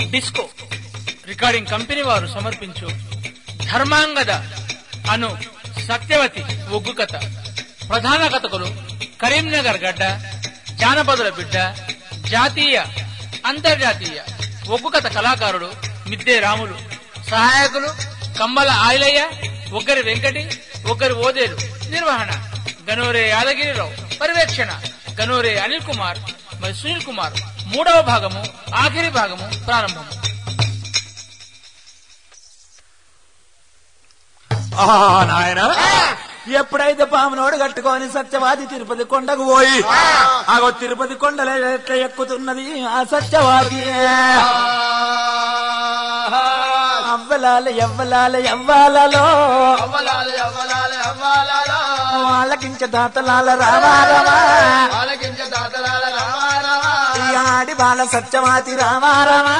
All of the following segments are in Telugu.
డిస్కో రికార్డింగ్ కంపెనీ వారు సమర్పించు ధర్మాంగద అను సత్యవతి ఒగ్గు కథ ప్రధాన కథకులు కరీంనగర్ గడ్డ జానపదుల బిడ్డ జాతీయ అంతర్జాతీయ ఒగ్గు కథ కళాకారుడు మిద్దే రాములు సహాయకులు కమ్మల ఆయిలయ్య ఒగ్గరి వెంకటి ఒగ్గరి ఓదేలు నిర్వహణ గనోరే యాదగిరిరావు పర్యవేక్షణ గనోరే అనిల్ కుమార్ మరియు సునీల్ కుమార్ మూడవ భాగము ఆఖరి భాగము ప్రారంభము ఆహా, నాయన ఎప్పుడైతే పామునోడు కట్టుకొని సత్యవాది తిరుపతి కొండకు పోయి ఆగో తిరుపతి కొండల ఎట్లా ఎక్కుతున్నది ఆ సత్యవాది అవ్వలాల ఎవ్వలాల ఎవ్వాలలో అవ్వలాలి అవ్వలాలి అవ్వాలాలా వాళ్ళకించ దాతలాల రామారమా ఆలకించ దాతరాల రామారామా ఈ ఆడి బాల సత్యవాతి రామారమా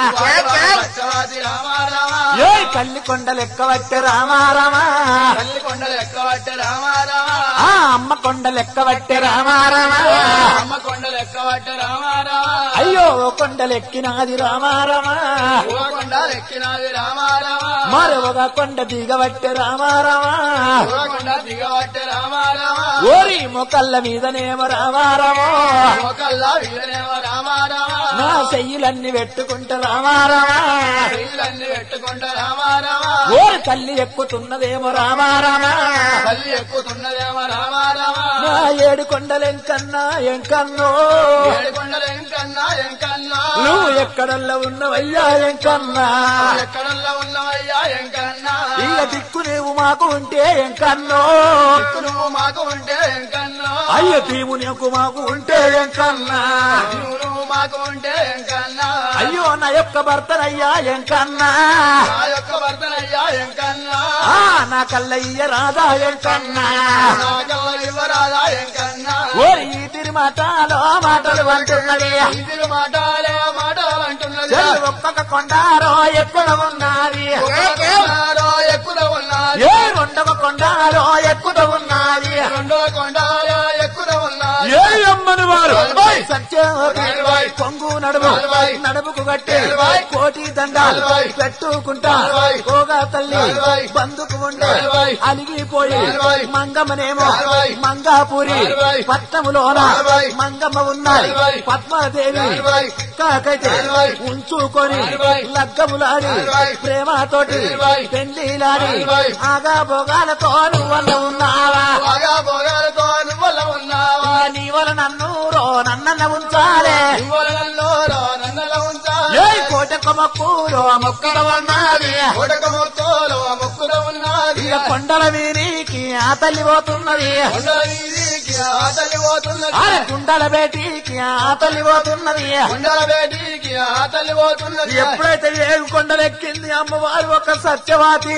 సత్యవాది రామారామా ఏ కల్లి కొండలు ఎక్కవట్టే రామారమా తల్లి కొండలు ఎక్కబట్టే రామారామా ఆ అమ్మ కొండలు ఎక్కవట్టే రామారమా అమ్మ కొండలు ఎక్కబట్టే రామారామా అయ్యో ఓ కొండలు ఎక్కినాది రామారమా ఊవ కొండలు ఎక్కినది రామారామా మరొక కొండ దిగబట్టే రామారమా ఊవ కొండ దిగబట్టే రామారామా ఓరి మొకల్ల మీదనేమో రామారమో మోకల్లా వీరనేమో రామారామా నా చెయ్యిలన్నీ పెట్టుకుంటే రామారమా నీళ్ళన్ని పెట్టుకుంటే రామారామా ఓరి తల్లి ఎక్కుతున్నదేమో రామారమా తల్లి ఎక్కుతున్నదేమో రామారామా నా ఏడు కొండలు ఎంకన్నా ఎంకన్నో ఏడు కొండలు ఎంకన్నా ఎంకన్నా నువ్వు ఎక్కడల్లో ఉన్నవయ్యా ఎంకన్నా ఎక్కడల్లా ఉన్నవయ్యా ఎంకన్నా ఇక దిక్కు నీవు మాకు ఉంటే ఎంకన్నో నువ్వు మాకు ఉంటే ఎంకన్నా అయ్య తీము నీకు మాకు ఉంటే ఎంకన్నా నువ్వు నువ్వు మాకు ఉంటే ఎంకన్నా అయ్యో నా యొక్క భర్తనయ్యా ఎంకన్నా నా యొక్క భర్తనయ్యా ఎంకన్నా ఆ నా కల్లయ్య రాధా ఎంకన్నా నా కళ్ళ ఇవ్వరాదా ఎంకన్నా ఓరి ఈ తిరుమాటాలో మాటలు అంటున్నది ఇది మాటాలే మాటలు అంటున్నది చెల్లి ఒక్కొక్క కొండారో ఎక్కువ ఉన్నది ఒక్కొక్కనారో ఎక్కువ ఉన్నది ఏ రెండవ కొండారో ఎక్కువ ఉన్నది రెండో కొండాలో ఎక్కువ ఉన్నది ఏ అమ్మని వారు సత్యవతి పొంగు నడుము నడుముకు కట్టి కోటి దండాలు పెట్టుకుంటా కోగా తల్లి బందుకు ఉండే అలిగిపోయి మంగమ్మనేమో మంగాపురి పట్నములోన మంగమ్మ ఉన్నది పద్మాదేవి కాకైతే ఉంచుకొని లగ్గములాడి ప్రేమతోటి పెళ్లిలాడి ఆగా భోగాలతో వల్ల ఉన్నావా బాగా భోగాలతో నువ్వల ఉన్నావా నీ వల్ల నన్ను రో నన్న ఉంచాలే నువ్వలలో నన్నల ఉంచా ఏ కోటకు మొక్కులో మొక్కల ఉన్నది ఉడక మొక్కలో మొక్కుల ఉన్నది ఇక కొండల వీరికి ఆ తల్లి పోతున్నది కొండల వీధికి ఆ తల్లి పోతున్నది అరే కుండల బేటీకి ఆ తల్లి పోతున్నది కొండల వేటికి ఆ తల్లి పోతున్నది ఎప్పుడైతే ఏడు కొండలు ఎక్కింది అమ్మవారు ఒక సత్యవాతి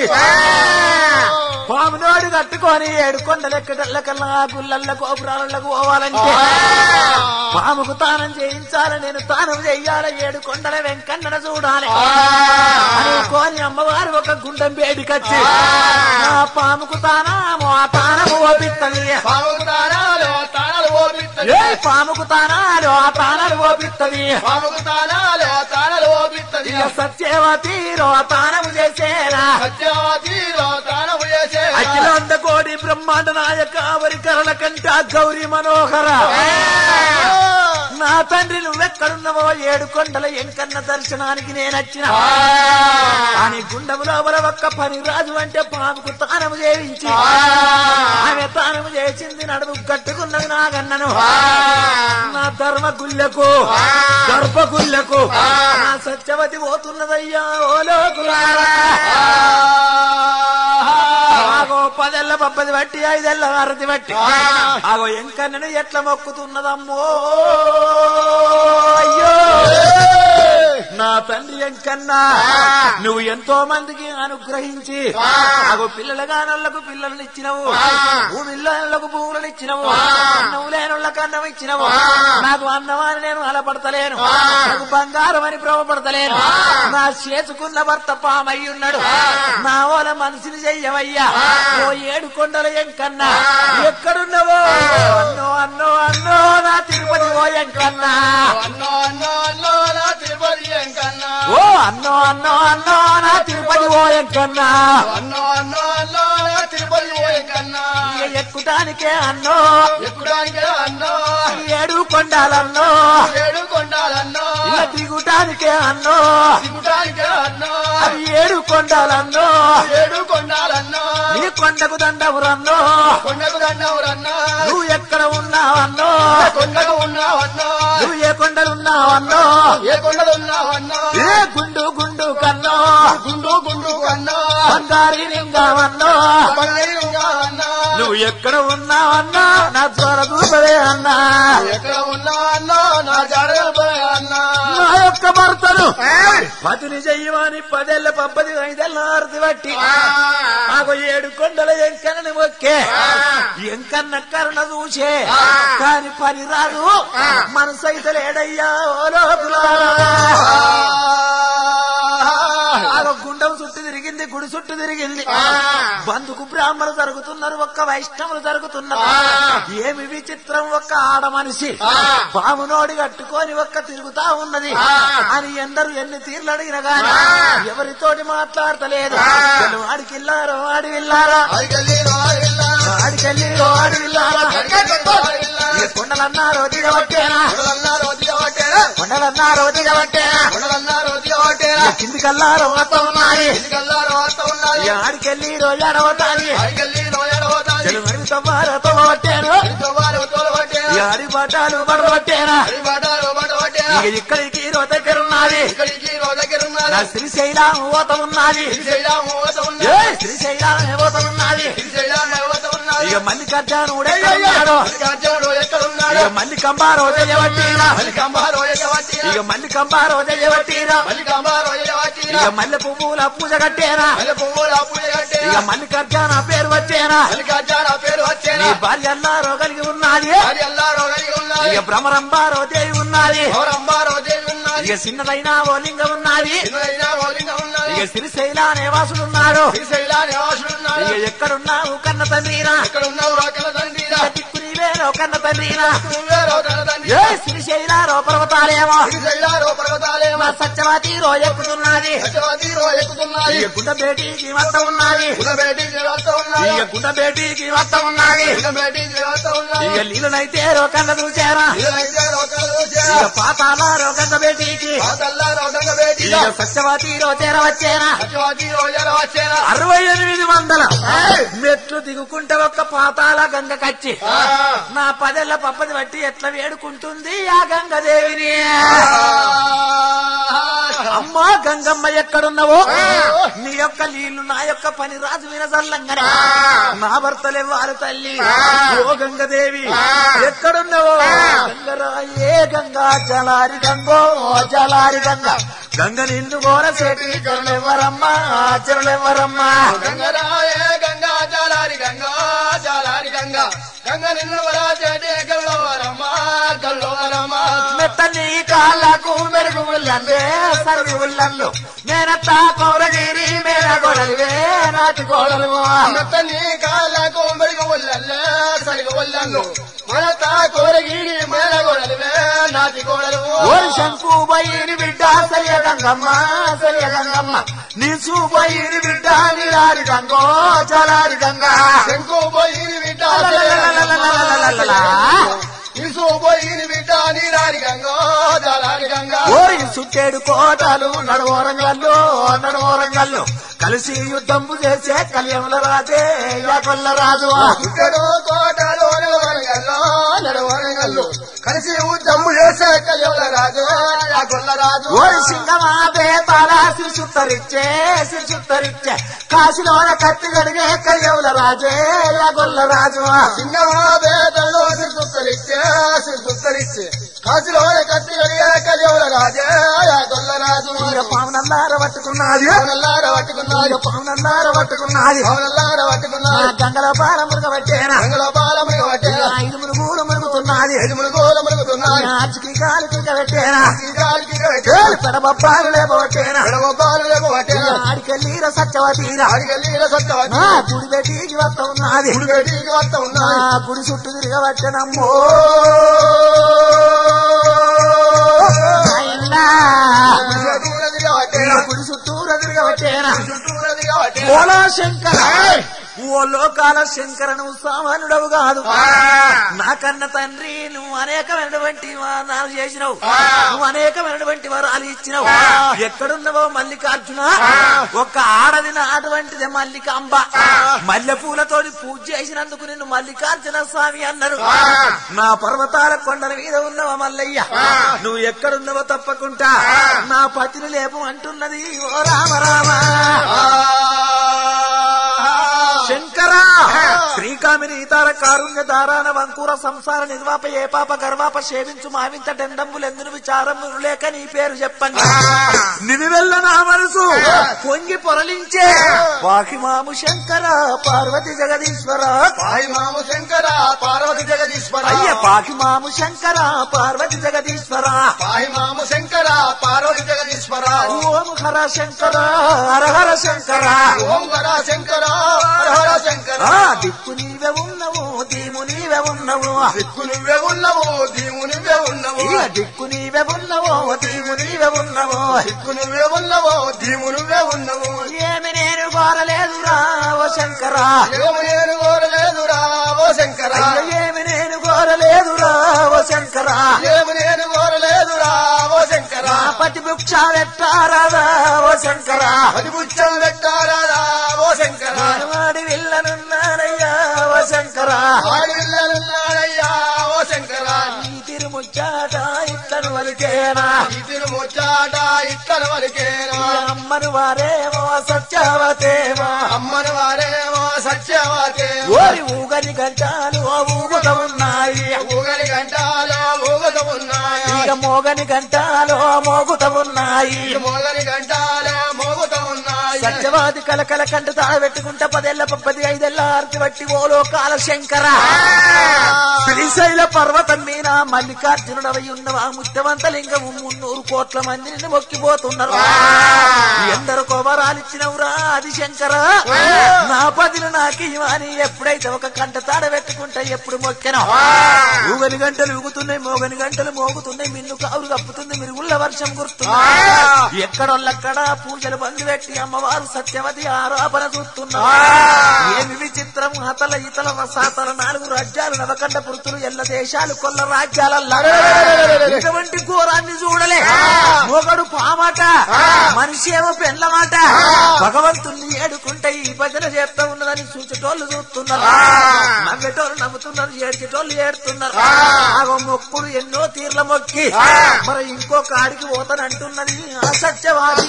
పామునోడు కట్టుకొని ఏడు కొండలు ఎక్కడల్లకల్లా గుళ్ళల్ల గోపురాలకు పోవాలంటే పాముకు తానం చేయించాలి నేను తానం చెయ్యాలి ఏడు కొండల వెంకన్నడ చూడాలి అనుకోని అమ్మవారు ఒక గుండం వేడికచ్చి ఆ పాముకు తానము ఆ తానము ఓపిత్తది పాముకు తానాలు తానాలు ఓపిత్తది ఏ పాముకు తానాలు ఆ తానాలు ఓపిత్తది పాముకు తానాలు తానాలు ఓపిత్తది ఇక సత్యవతిలో తానము చేసేరా సత్యవతిలో తానము చేసే అఖిలాండ కోడి బ్రహ్మాండ నాయక వరి కరల కంట గౌరీ మనోహర నా తండ్రి నువ్వెక్కడున్నావో ఏడు కొండల ఎంకన్న దర్శనానికి నేనొచ్చిన అని గుండములో ఒక్క పని రాజు అంటే పాముకు తానము చేయించి ఆమె తానము చేసింది నడుము కట్టుకున్నది నాగన్నను నా ధర్మ గుళ్ళకు గర్భ గుళ్ళకు నా సత్యవతి పోతున్నదయ్యా ఓ లోకులారా ఆగో పదెల్ల పప్పది బట్టి ఐదెల్ల అరది బట్టి ఆగో ఎంకన్నను ఎట్లా మొక్కుతున్నదమ్మో అయ్యో నా తండ్రి ఎంకన్నా నువ్వు ఎంతో మందికి అనుగ్రహించి ఆగో పిల్లల గానోళ్లకు పిల్లలను ఇచ్చినవు భూమిళ్ళకు భూములను ఇచ్చినవు నువ్వు లేనోళ్ళకి అన్నం ఇచ్చినవు నాకు అన్నమని నేను అలపడతలేను నాకు బంగారం అని భ్రమపడతలేను నా చేసుకున్న భర్త పామయ్యున్నాడు నా వాళ్ళ మనిషిని చెయ్యవయ్యా ఓ ఏడు కొండల ఎంకన్నా ఎక్కడున్నావో అన్నో అన్నో అన్నో నా తిరుపతి ఓ ఎంకన్నా అన్నో అన్నో అన్నో నా తిరుపతి ఎంకన్నా ఓ అన్నో అన్నో అన్నో నా తిరుపతి పోయంకన్నా అన్నో అన్నో అన్నో తిరుపతి పోయే కన్నా ఇక ఎక్కుటానికే అన్నో ఎక్కుడానికే అన్నో ఏడు కొండాలన్నో ఏడు కొండాలన్నో ఇక దిగుటానికే అన్నో దిగుటానికే అన్నో అది ఏడు కొండాలన్నో ఏడు కొండాలన్నో నీ కొండకు దండవురన్నో కొండకు దండవురన్నో నువ్వు ఎక్కడ ఉన్నావన్నో కొండకు ఉన్నావన్నో నువ్వు ఏ కొండలున్నావన్నో ఏ కొండలు ఉన్నావన్నో ఏ గుండు గుండు కన్నో గుండు గుండు కన్నో బంగారి లింగమన్నో బంగారు ఉన్నావన్నో నువ్వు ఎక్కడ ఉన్నావన్నా నా త్వర చూపవే అన్నా ఎక్కడ ఉన్నావన్నో నా జాడగలు అన్నా నా యొక్క భర్తను పతిని చెయ్యమని పదేళ్ల పబ్బది ఐదేళ్ల ఆరతి బట్టి నాకు ఏడు కొండల ఎంకన్నని మొక్కే ఎంకన్న కరుణ చూసే కాని పని రాదు మనసు అయితే లేడయ్యా ఓ లోపులారా. ఆగో గుండం చుట్టూ తిరిగింది గుడి చుట్టూ తిరిగింది బంధుకు బ్రాహ్మణులు జరుగుతున్నారు ఒక్క వైష్ణవులు జరుగుతున్నారు ఏమి విచిత్రం ఒక్క ఆడ మనిషి బామునోడి కట్టుకొని ఒక్క తిరుగుతా ఉన్నది అని ఎందరు ఎన్ని తీర్లు అడిగిన గాని ఎవరితోటి మాట్లాడతలేదు వాడికి వెళ్ళారో వాడి వెళ్ళారా వాడికెళ్ళి వాడి వెళ్ళారా ఈ కొండలన్నారో దిగబట్టేనా కొండలన్నారో దిగబట్టేనా ఈ కిందికల్లారో మొత్తం ఉన్నాయి ఈ ఆడికెళ్ళి రోజాడవుతాది చెడు మరితో మారతో పట్టాను ఈ ఆడి పట్టాలు పడబట్టేనా ఇక ఇక్కడికి రో దగ్గర ఉన్నది నా శ్రీశైలం ఓత ఉన్నది ఏ శ్రీశైలం ఓత ఉన్నది ఇక మల్లికార్జునుడే ఉన్నాడు ఇక మల్లికంబారో చేయబట్టిరా ఇక మల్లికంబారో చేయబట్టిరా ఇక మల్లె పువ్వుల పూజ కట్టేరా ఇక మల్లికార్జున పేరు వచ్చేనా నీ భార్య అల్లారో కలిగి ఉన్నది ఇక భ్రమరంబారో దేవి ఉన్నది ఇక చిన్నదైన ఓ లింగం ఉన్నది ఇక శ్రీశైల నివాసుడున్నాడు ఇక ఎక్కడున్నావు కన్న తండ్రినా ఇక్కడ ఉన్నావు రాకల తండ్రిరా ఇక దిక్కు నీవేరో కన్న తండ్రినా నువ్వే రాకల తండ్రి ఏ శ్రీశైల రో పర్వతాలేమో శ్రీశైలారో పర్వతాలేమో మా సత్యవతి రో ఎక్కుతున్నది సత్యవతిరో ఎక్కుతున్నాయి ఇక గుడ్డ బేటీకి వస్త ఉన్నది గుణబేటికి వస్తా ఉన్నాయి ఇక గుడ్డ బేటీకి వస్త ఉన్నది గుణబేటికి వస్తా ఉన్నాయి ఇక నీళ్ళనైతే రో కన్న చూచారా ఇదైతే రోకలు చూసా ఇక పాతాల రో కన్న బేటీకి పాతల్లారో గంగబేటిగా ఇక సత్యవతి రో చేరవచ్చేనా సత్యవతిరో ఎలా వచ్చేనా అరవై ఎనిమిది వందల మెట్లు దిగుకుంటే ఒక్క పాతాల గంగ కచ్చి నా పదేళ్ల పప్పది బట్టి ఎట్లా వేడుకుంటుంది ఆ గంగదేవిని అమ్మా గంగమ్మ ఎక్కడున్నావో నీ యొక్క నీళ్లు నా యొక్క పని రాజు వినసల్లంగానే నా భర్తలే వారు తల్లి ఓ గంగదేవి ఎక్కడున్నావో గంగరాయే గంగా జలారి గంగో జలారి గంగ గంగ నిన్ను కోరసేటి చెరులెవ్వరమ్మా చెరులెవ్వరమ్మా గంగరాయే గంగా జాలారి గంగా జాలారి గంగా గంగ నిన్ను వరాచేటే గల్లవరమ్మా గల్లవరమ్మా మెత్తని కాళ్ళకు మెరుగు ఉల్లందే సరిగి ఉల్లందు నేనత్త కౌరగిరి మేర గొడలివే నాటి గోడలు మెత్తని కాళ్ళకు మెరుగు ఒళ్ళల్లే సరిగ ఒళ్ళన్ను మనత కోరగిరి మేల గోడలువే నాటి గోడలు ఓరి శంకు బయ్యిని బిడ్డ సరియ గంగమ్మ సరియ గంగమ్మ నీ చూబయ్యిని బిడ్డ నిరారి గంగో చలారి గంగా శంకు పోయిని బిడ్డ ఇసు పోయిని బిడ్డ నీరారి గంగా జాలారి గంగా ఓరి సుట్టేడు కోటలు నడవరంగల్లు నడవరంగల్లు కలిసి యుద్ధము చేసే కళ్యాణుల రాజే యాకొల్ల రాజు ఇక్కడో తోటలో నిలవరంగల్లో నడవరంగల్లు కలిసి ఉద్దమ్ము చేసే కయ్యల రాజు ఆ గొల్ల రాజు ఓరి సింగమా బేతాల సిరిచుత్తరిచ్చే సిరిచుత్తరిచ్చే కాశీలోన కత్తి గడిగే కళ్యాణుల రాజే యాగొల్ల రాజు సింగమా వేదల్లో సిరిసుత్తరిచ్చే సిరిసుత్తరిచ్చే కాశీలో కత్తి కడిగే కయ్యల రాజే ఆ గొల్ల రాజు ఇక పావునల్లార పట్టుకున్నది పవనల్లార పట్టుకున్నాడు ఇక పావునల్లార పట్టుకున్నది పవనల్లార నా పట్టుకున్నాడు గంగల పాల మురుగ పట్టేనా రంగుల బాలముగా పట్టేనా ఐదు మురుగులు మురుగుతున్నది ఎదుములు గోల మురుగుతున్నాడు ఆచికి కాలికి పెట్టేనా ఈ గాలికి కట్టే పెడబొప్పాలు లేపబట్టేనా ఎడమబాలు లేక పట్టేనా ఆడికెళ్ళిర సత్యవతీరా అడిగెళ్ళిన సత్తవతి నా గుడి పెట్టికి వస్త ఉన్నది గుడి బయటికి వస్తా నా ఉన్నాడు గుడి చుట్టూ తిరగబట్టనమ్మో నాయనా. ఓలా శంకర ఓ లోకాల శంకర నువ్వు సామాన్యుడవు కాదు నాకన్న తండ్రి నువ్వు అనేకమైనటువంటి వారాలు చేసినావు నువ్వు అనేకమైనటువంటి వరాలు ఇచ్చినావు ఎక్కడున్నావో మల్లికార్జున ఒక్క ఆడది అటువంటిదే మల్లికాంబ మల్లె పూలతోటి పూజ చేసినందుకు నిన్ను మల్లికార్జున స్వామి అన్నారు నా పర్వతాల కొండల మీద ఉన్నవా మల్లయ్య నువ్వు ఎక్కడున్నావో తప్పకుండా నా పతిని లేపు అంటున్నది ఓ రామ రామ శంకర శ్రీకామిని ఇతర కారుణ్య దారాన వంకూర సంసార నిర్వాప ఏ పాప గర్వాప సేవించు మావింత డండంబులెందును విచారములు లేక నీ పేరు చెప్పండి నిలువెల్ల నా మనసు పొంగి పొరలించే వాకిమాము శంకర పార్వతి జగదీశ్వర పాయి మాము శంకర పార్వతి జగదీశ్వర అయ్య పాకిమాము శంకర పార్వతి జగదీశ్వర పాయి మాము శంకర పార్వతి జగదీశ్వర ఓం హర శంకర హర హర శంకర ఓం హర శంకర హర హర శంకర ఆ దిక్కు నీవే ఉన్నవు దీము నీవే ఉన్నవు దిక్కు నువ్వే ఉన్నవు దీవు నువ్వే ఉన్నవు ఇక దిక్కు నీవే ఉన్నవు దీము నీవే ఉన్నవు దిక్కు నువ్వే ఉన్నవు దీవు నువ్వే ఉన్నవు ఏమి నేను కోరలేదురా ఓ శంకర ఏమి నేను కోరలేదురా ఓ శంకర అయ్య ఏమి నేను కోరలేదురా ఓ శంకర ఏమి నేను కోరలేదురా ఓ శంకర నా పతి భిక్ష పెట్టారాదా ఓ శంకర అది బుచ్చం పెట్టారా ఓ శంకర నేను వాడి విల్లనున్నానయ్యా ఓ శంకర ఆడిల్లాడయ్యా ఓ శంకర నీ తిరుముచ్చాట ఇట్లను వలికేనా ఇతను ముచ్చాట ఇత్తన వరకేనా అమ్మను వారేమో సత్యావతేమో అమ్మని వారేమో సత్యవాతే ఓరి ఊగని గంటాలు ఊగుత ఉన్నాయి ఊగలి గంటాలో ఊగత ఉన్నాయి ఇక మోగని గంటాలు మోగుత ఉన్నాయి మొగలి గంటాలో మోగుత ఉన్నాయి సత్యవాది కలకల కంట తాడబెట్టుకుంటా పదేళ్ల పది ఐదేళ్ల ఆర్తి బట్టి ఓ లోకాల శంకర శ్రీశైల పర్వతం మీద మల్లికార్జునుడవై ఉన్నవా ముత్యవంత లింగము మున్నూరు కోట్ల మంది నిన్ను మొక్కిపోతున్నారు ఎందరు కొబరాలిచ్చినవురా అది శంకర నా పదిలు నాకు ఇవ్వని ఎప్పుడైతే ఒక కంట తాడ పెట్టుకుంటా ఎప్పుడు మొక్కెనో ఊగని గంటలు ఊగుతున్నాయి మోగని గంటలు మోగుతున్నాయి మిన్ను కావులు కప్పుతుంది మిరుగుళ్ళ వర్షం గుర్తుంది ఎక్కడొల్లక్కడ పూజలు బంధు పెట్టి అమ్మవారు సత్యవతి ఆరోపణ చూస్తున్నారు ఏమి విచిత్రం హతల ఇతల రసాతల నాలుగు రాజ్యాలు నవకండ పురుతులు ఎల్ల దేశాలు కొల్ల రాజ్యాలల్లా ఇటువంటి ఘోరాన్ని చూడలే మొగడు పామాట మనిషి ఏమో పెళ్ళమాట భగవంతుణ్ణి ఏడుకుంటే ఈ భజన చేస్తా ఉన్నదని చూచేటోళ్ళు చూస్తున్నారు నవ్వేటోళ్ళు నవ్వుతున్నారు ఏడ్చేటోళ్ళు ఏడుతున్నారు ఆగో మొక్కుడు ఎన్నో తీర్ల మొక్కి మరి ఇంకో కాడికి పోతానంటున్నది ఆ సత్యవాది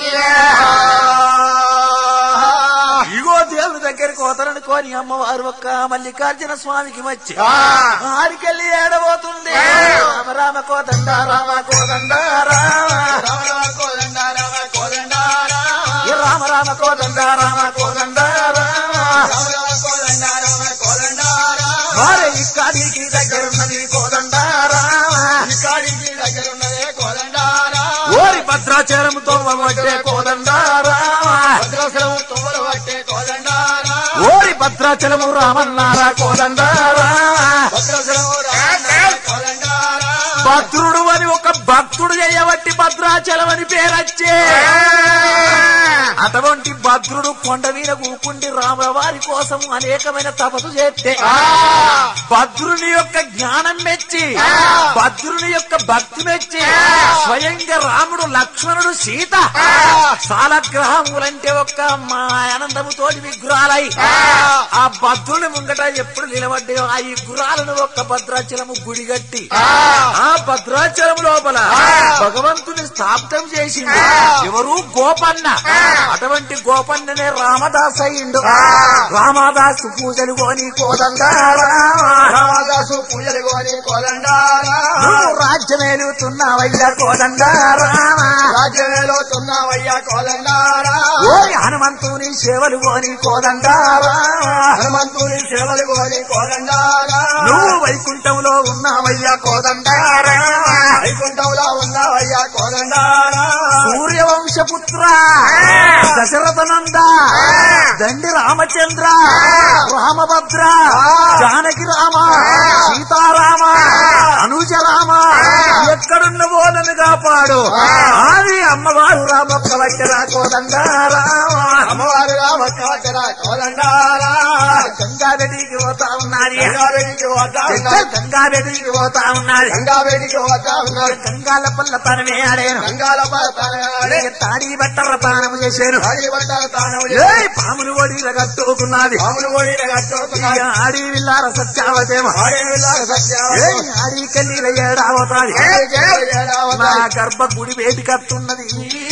ఇగో దేవుడి దగ్గరికి పోతాననుకోని అమ్మవారు ఒక్క మల్లికార్జున స్వామికి వచ్చి ఆడికెళ్ళి ఏడబోతుంది రామ రామ కోదండ రామ కోదండ రామ రామ కోదండ రామ కోదండ రామ ఏ రామ రామ కోదండ రామ కోదండ రామ రామ కోదండ రామ కోదండ రామ వారే ఇక్కడికి దగ్గరున్నది కోదండ రామ ఇక్కడికి దగ్గరున్నదే కోదండ రామ ఓరి భద్రాచలముతో వచ్చే కోదండ రామ భద్రాసనం తుమ్మలు పట్టే కోదండ రామ ఓరి భద్రాచలము రామన్నారా కోదండ రామ భద్రాసనం రామ కోదండ రామ భద్రుడు అని ఒక భక్తుడు చేయబట్టి భద్రాచలం అని పేరచ్చే అటువంటి భద్రుడు కొండ మీద కూకుండి రామవారి కోసం అనేకమైన తపస్సు చేస్తే భద్రుని యొక్క జ్ఞానం మెచ్చి భద్రుని యొక్క భక్తి మెచ్చి స్వయంగా రాముడు లక్ష్మణుడు సీత సాలగ్రహములంటే ఒక్క మా ఆనందముతోటి విగ్రహాలై ఆ భద్రుని ముంగట ఎప్పుడు నిలబడ్డాయో ఆ విగ్రహాలను ఒక్క భద్రాచలము గుడి కట్టి ఆ భద్రాచలం లోపల భగవంతుని స్థాపితం చేసింది ఎవరు గోపన్న అటువంటి గోపన్ననే రామదాస్ అయ్యిండు రామదాసు పూజలు కోని కోదండారా రామదాసు పూజలు కోని కోదండ రామ నువ్వు రాజ్యమేలుతున్నావయ్యా కోదండారా రాజ్యమేలో తున్నావయ్యా కోదండ రామ ఓరి హనుమంతుని సేవలు కోని కోదండారా హనుమంతుని సేవలు కోని కోదండ రామ నువ్వు వైకుంఠంలో ఉన్నావయ్యా కోదండారా వైకుంఠంలో ఉన్నావయ్యా కోదండ రామ సూర్యవంశపుత్ర దశరథనంద దండి రామచంద్ర రామభద్ర జానకి రామ సీతారామ అనుజ రామ ఎక్కడున్నవో నన్ను కాపాడు ఆది అమ్మవారు రామక్క వచ్చరా కోదండా రామ అమ్మవారు రామచరా కోదండారా గంగారెడ్డికి పోతా ఉన్నది గంగావేడికి పోతా ఉన్నారు గంగారెడ్డికి పోతా ఉన్నది గంగావేడికి పోతా ఉన్నారు గంగాల పల్ల తనమే ఆడాను గంగాల తానే తాడి బట్టల పానము చేశాను ఆడి పడ్డాల తాను ఏయ్ పాములు ఓడి కట్టుకున్నది పాములు ఓడిన కట్టుకున్నారు ఆడి విల్లార సత్యావతేమ ఆడే వెళ్ళారు సత్యావతి ఏయ్ ఆడి కన్నీల ఏడావతాది ఏ జయ జయరావతి. నా గర్భ గుడి వేటి కట్టున్నది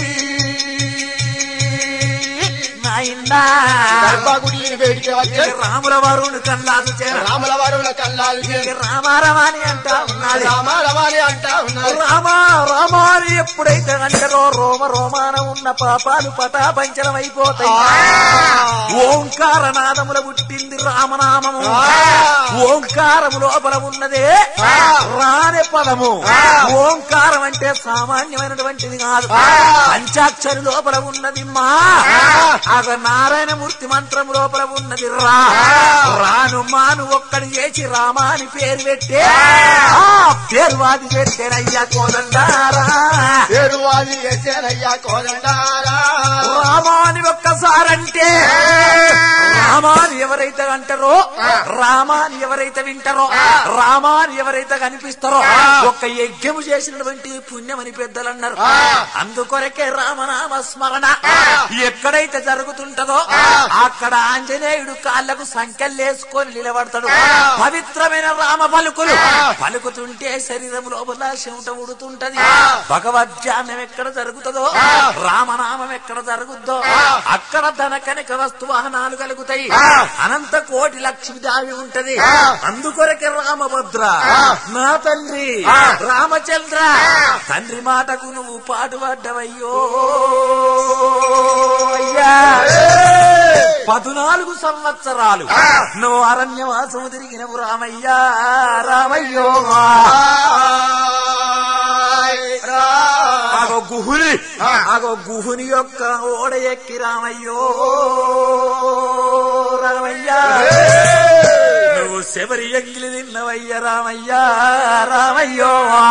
నాయనా గర్భగుడి వేడికి వచ్చే రాముల వారుని కల్లాదు చేర రాముల వారుల కల్లాలు రామారమాని అంటా ఉన్నది రామ రమాని అంటా ఉన్నారు రామ రామాని ఎప్పుడైతే అంటారో రోమ రోమాన ఉన్న పాపాలు పటాపంచలం అయిపోతాయి ఓంకార నాదముల పుట్టింది రామనామము ఓంకారము లోపల ఉన్నదే రాని పదము ఓంకారం అంటే సామాన్యమైనటువంటిది కాదు పంచాక్షరి లోపల ఉన్నది మా అగ నారాయణమూర్తి మంత్రం లోపల ఉన్నది రా రాను మాను ఒక్కడి చేసి రామా అని పేరు పెట్టే ఆ పేరు వాది పెట్టేనయ్యా కోదండారా పేరు వాది ఎచ్చేనయ్యా కోదండారా రామాని ఒక్కసారంటే రామాని ఎవరైతే అంటారో రామాని ఎవరైతే వింటారో రామాని ఎవరైతే కనిపిస్తారో ఒక్క యజ్ఞము చేసినటువంటి పుణ్యం అని పెద్దలు అన్నారు అందుకొరకే రామనామ స్మరణ ఎక్కడైతే జరుగుతుంటదో అక్కడ ఆంజనేయుడు కాళ్లకు సంఖ్యలేసుకొని నిలబడతాడు పవిత్రమైన రామ పలుకులు పలుకుతుంటే శరీరం లోపల చెమట ఉడుతుంటది భగవద్ధ్యానం ఎక్కడ జరుగుతుందో రామనామం ఎక్కడ జరుగుద్దో అక్కడ ధన కనక వస్తు వాహనాలు కలుగుతాయి అనంత కోటి లక్ష్మి దావి ఉంటది అందుకొరకే రామభద్ర నా తండ్రి రామచంద్ర తండ్రి మాటకు నువ్వు పాటుపడ్డవయ్యో అయ్యా పదునాలుగు సంవత్సరాలు నువ్వు అరణ్యవాసము తిరిగినవు రామయ్యా రామయ్యో ఆగో గుహుని ఆగో గుహుని యొక్క ఓడ ఎక్కి రామయ్యో రామయ్యా నువ్వు శబరి ఎంగిలి తిన్నవయ్య రామయ్యా రామయ్యో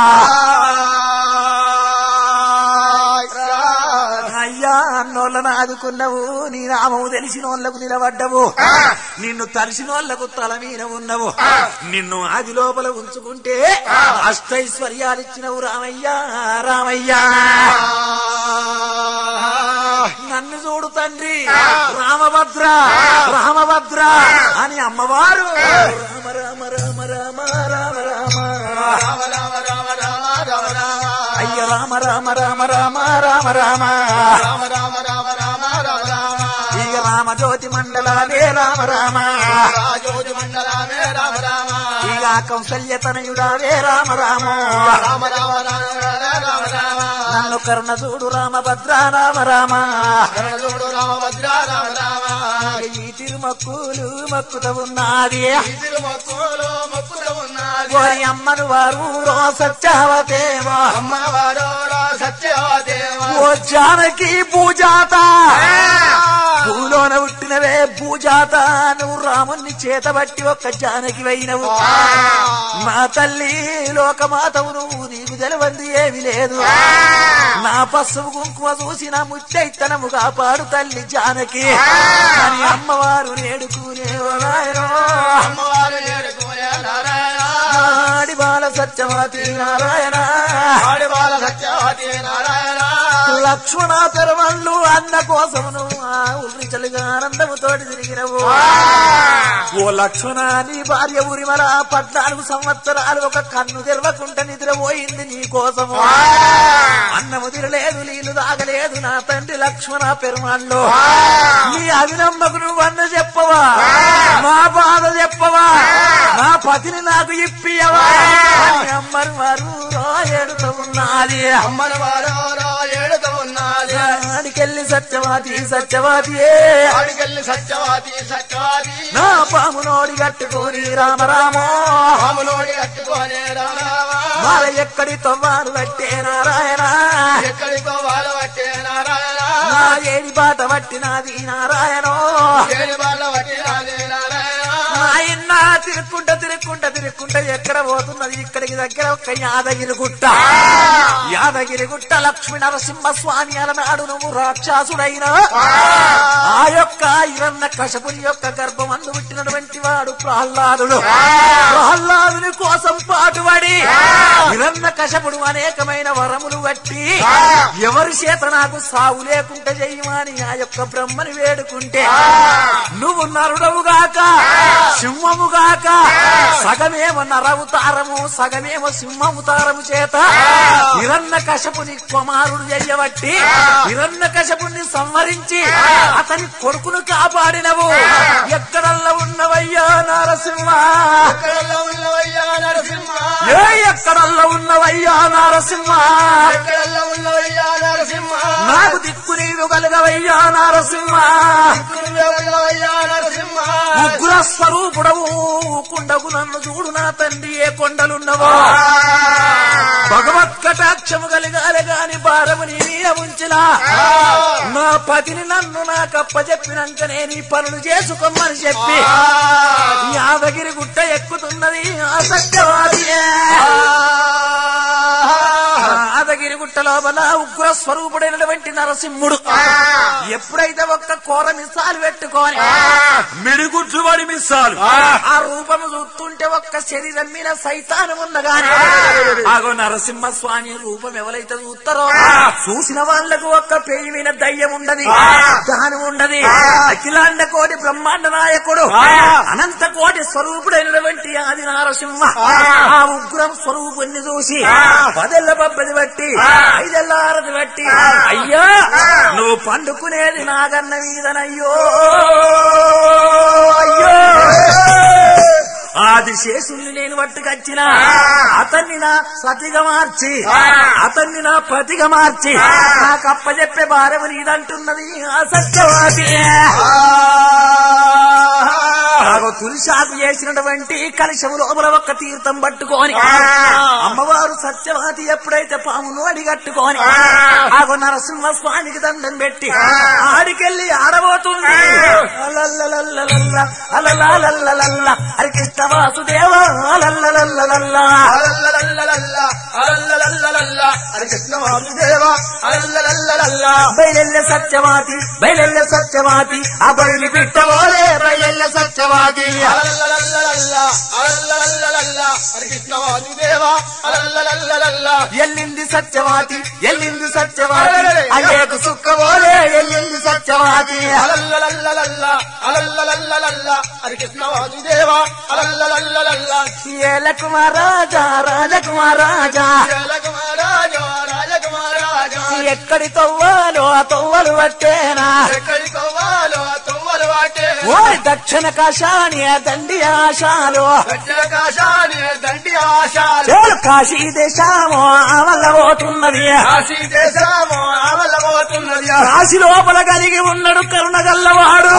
అయ్యా అన్నోళ్ళను ఆదుకున్నావు నీ నామము తెలిసినోళ్లకు నిలబడ్డవు నిన్ను తలిసినోళ్లకు తల మీద ఉన్నవు నిన్ను ఆది లోపల ఉంచుకుంటే అష్టైశ్వర్యాలు ఇచ్చినవు రామయ్యా రామయ్యా నన్ను చూడు తండ్రి రామభద్ర రామభద్ర అని అమ్మవారు రామ రామ రామ రామ రామ రామ రామ రామ రామ రామ రామ రామ అయ్య రామ రామ రామ రామ రామ రామ రామ రామ రామ రామ రామ రామ ఇక రామ జ్యోతి మండలాలే రామ రామ రాజోజు మండలమే రామ రామ ఇక కౌసల్య తనయుడావే రామ రామ రామ రామ రామ రామ రామ నన్ను కరుణ చూడు రామ భద్ర రామ రామ కరణజోడు రామ భద్ర రామ రామ ఈ తిరుమక్కులు మక్కుత ఉన్నది ఇదిరు మొక్కులు మొక్కులు ఉన్నది ఓరి అమ్మను వారు రో సత్యావతేమో అమ్మవారు సత్యదేవ ఓ జానకి పూజాత భూలోన పుట్టినవే పూజాత నువ్వు రాముణ్ణి చేతబట్టి ఒక్క జానకి వైనవు నా తల్లి లోకమాతవు నువ్వు నీకు తెలవంది ఏమి లేదు నా పసుపు కుంకుమ చూసి నా ముచ్చైతనము కాపాడు తల్లి జానకి అని అమ్మవారు నేడుకునే అమ్మవారు ఏడుకోలే నారాయణ నాడి బాల సత్యవతి నారాయణ ఆడి బాల సత్యవతి నారాయణ లక్ష్మణ పెరవళ్ళు అన్న కోసమును ఆ ఉల్లిచలుగా ఆనందముతోటి తిరిగినవు ఓ లక్ష్మణ నీ భార్య ఉరిమల పద్నాలుగు సంవత్సరాలు ఒక కన్ను తెరవకుండా నిద్రపోయింది నీ కోసము అన్నము తిరలేదు నీళ్లు తాగలేదు నా తండ్రి లక్ష్మణ పెరుమాళ్ళు నీ అవినమ్మకు నువ్వు అన్న చెప్పవా నా బాధ చెప్పవా నా పతిని నాకు ఇప్పియవా అని అమ్మరు వారు రాయడుతూ ఉన్నది అమ్మని వారు ఏడుతూ ఉన్నది ఆడికెళ్ళి సత్యవాది సత్యవాది ఆడికెళ్ళి సత్యవతి సత్యవతి నా పాము నోడి కట్టుకొని రామ రామ రాములోడి కట్టుకోనే రామ రామ వాళ్ళ ఎక్కడి తొవ్వాలు పట్టే నారాయణ ఎక్కడికో వాళ్ళ వచ్చే నారాయణ నా ఏడి బాట పట్టినది నారాయణ ఏడు వాళ్ళ వచ్చే నారాయణ నాయన్న తిరుక్కుంటా తిరుక్కుంటా తిరుక్కుంటా ఎక్కడ పోతున్నది ఇక్కడికి దగ్గర ఒక యాదగిరి గుట్ట యాదగిరి గుట్ట లక్ష్మీ నరసింహ స్వామి అలనాడు నువ్వు రాక్షసుడైన ఆ యొక్క ఇరన్న కశపుని యొక్క గర్భమందు పుట్టినటువంటి వాడు ప్రహ్లాదుడు ప్రహ్లాదుని కోసం పాటుపడి ఇరన్న కశపుడు అనేకమైన వరములు బట్టి ఎవరి చేత నాకు సావు లేకుండా చెయ్యమని ఆ యొక్క బ్రహ్మని వేడుకుంటే నువ్వు నరుడవుగాక సింహముగాక సగమేమో నరవుతారము సగమేమో సింహముతారము చేత హిరన్న కశపుని కుమారుడు చెయ్యబట్టి హిరన్న కశపుని సంహరించి అతని కొడుకును కాపాడినవు ఎక్కడల్లా ఉన్నవయ్యా నరసింహ ఎక్కడెల్లా ఉన్నవయ్యా నరసింహ ఏ ఎక్కడల్లా ఉన్నవయ్యా నరసింహ ఎక్కడెల్లా ఉన్నవయ్యా నరసింహ నాకు దిక్కు నీవు కలగవయ్యా నరసింహ దిక్కులుగా ఉన్నవయ్యా నరసింహ ఉగ్ర స్వరూపుడవు కుండకు నన్ను చూడు నా తండ్రి ఏ కొండలున్నవో భగవత్ కటాక్షము కలిగాలి గాని భారము నీ మీద ఉంచినా నా పతిని నన్ను నాకప్ప చెప్పినాక నేను ఈ పనులు చేసుకోమని చెప్పి యాదగిరి గుట్ట ఎక్కుతున్నది ఆ సత్యవాదియే యాదగిరి గుట్ట లోపల ఉగ్ర స్వరూపుడైనటువంటి నరసింహుడు ఎప్పుడైతే ఒక్క కూర మిస్సాలు పెట్టుకొని మిడిగుడ్లు పడి మిస్సాలు ఆ రూపము చూస్తుంటే ఒక్క శరీరం మీద సైతానం ఉన్నగాని ఆగో నరసింహ స్వామి రూపం ఎవరైతే చూస్తారో చూసిన వాళ్ళకు ఒక్క పేయి మీద దయ్యం ఉండదు దాని ఉండదు అఖిలాండ కోటి బ్రహ్మాండ నాయకుడు అనంత కోటి స్వరూపుడైనటువంటి ఆది నరసింహ ఆ ఉగ్రం స్వరూపుణ్ణి చూసి పదెల్ల పబ్బది బట్టి ఐదెల్ల ఆరది బట్టి అయ్యా నువ్వు పండుకునేది నాగన్న మీదనయ్యో అయ్యో ఆది శేషుల్ని నేను పట్టుకొచ్చిన అతన్ని నా సతిగా మార్చి అతన్ని నా పతిగా మార్చి నాకు అప్పచెప్పే భార్యము నీదంటున్నది ఆ సత్యవాది ఆగో తులిశాకు చేసినటువంటి కలశము లోపల ఒక్క తీర్థం పట్టుకొని అమ్మవారు సత్యవాది ఎప్పుడైతే పామును అడిగట్టుకొని ఆగో నరసింహ స్వామికి దండం పెట్టి ఆడికెళ్ళి ఆడబోతుంది అలల్లలల్లలల్ల, అలలాలల్లలల్ల, హరి కృష్ణ వాసుదేవ అలల్లలల్లలల్ల. అలల్లలల్లలల్ల, అలల్లలల్లలల్ల, హరి కృష్ణ వాసుదేవ అలల్లలల్లలల్ల. బయలెల్ల సత్యవాది బయలెల్ల సత్యవాది ఆ బయలు బిట్టవోలే బయలెల్ల సత్యవాది అలల్లలల్లలల్ల, అలల్లలల్లలల్ల, హరి కృష్ణ వాసుదేవ అలల్లలల్లలల్ల. ఎల్లింది సత్యవాది ఎల్లింది సత్యవాది అయ్యేకు సుక్కవోలే ఎల్లింది సత్యవాది అలల్లలల్లలల్ల, అలల్లలల్లలల్ల, హరి కృష్ణ వాసుదేవ అలల్లలల్లలల్ల. ఏలకుమారాజా రాజకుమారాజా జలకుమారాజా, రాజకుమారాజా, ఎక్కడి తవ్వాలో ఆ తవ్వలు పట్టేనా ఎక్కడి తవ్వాలో ఆ తవ్వలు వాటే. ఓ దక్షిణ కాశాని ఆ దండి ఆశాలు దక్షిణ కాశాని దండి ఆశాలు చాలు కాశీ దేశము ఆవల్ల పోతున్నది కాశీ దేశము ఆవలబోతున్నది కాశీ లోపల కలిగి ఉన్నాడు కరుణ గల్లవాడు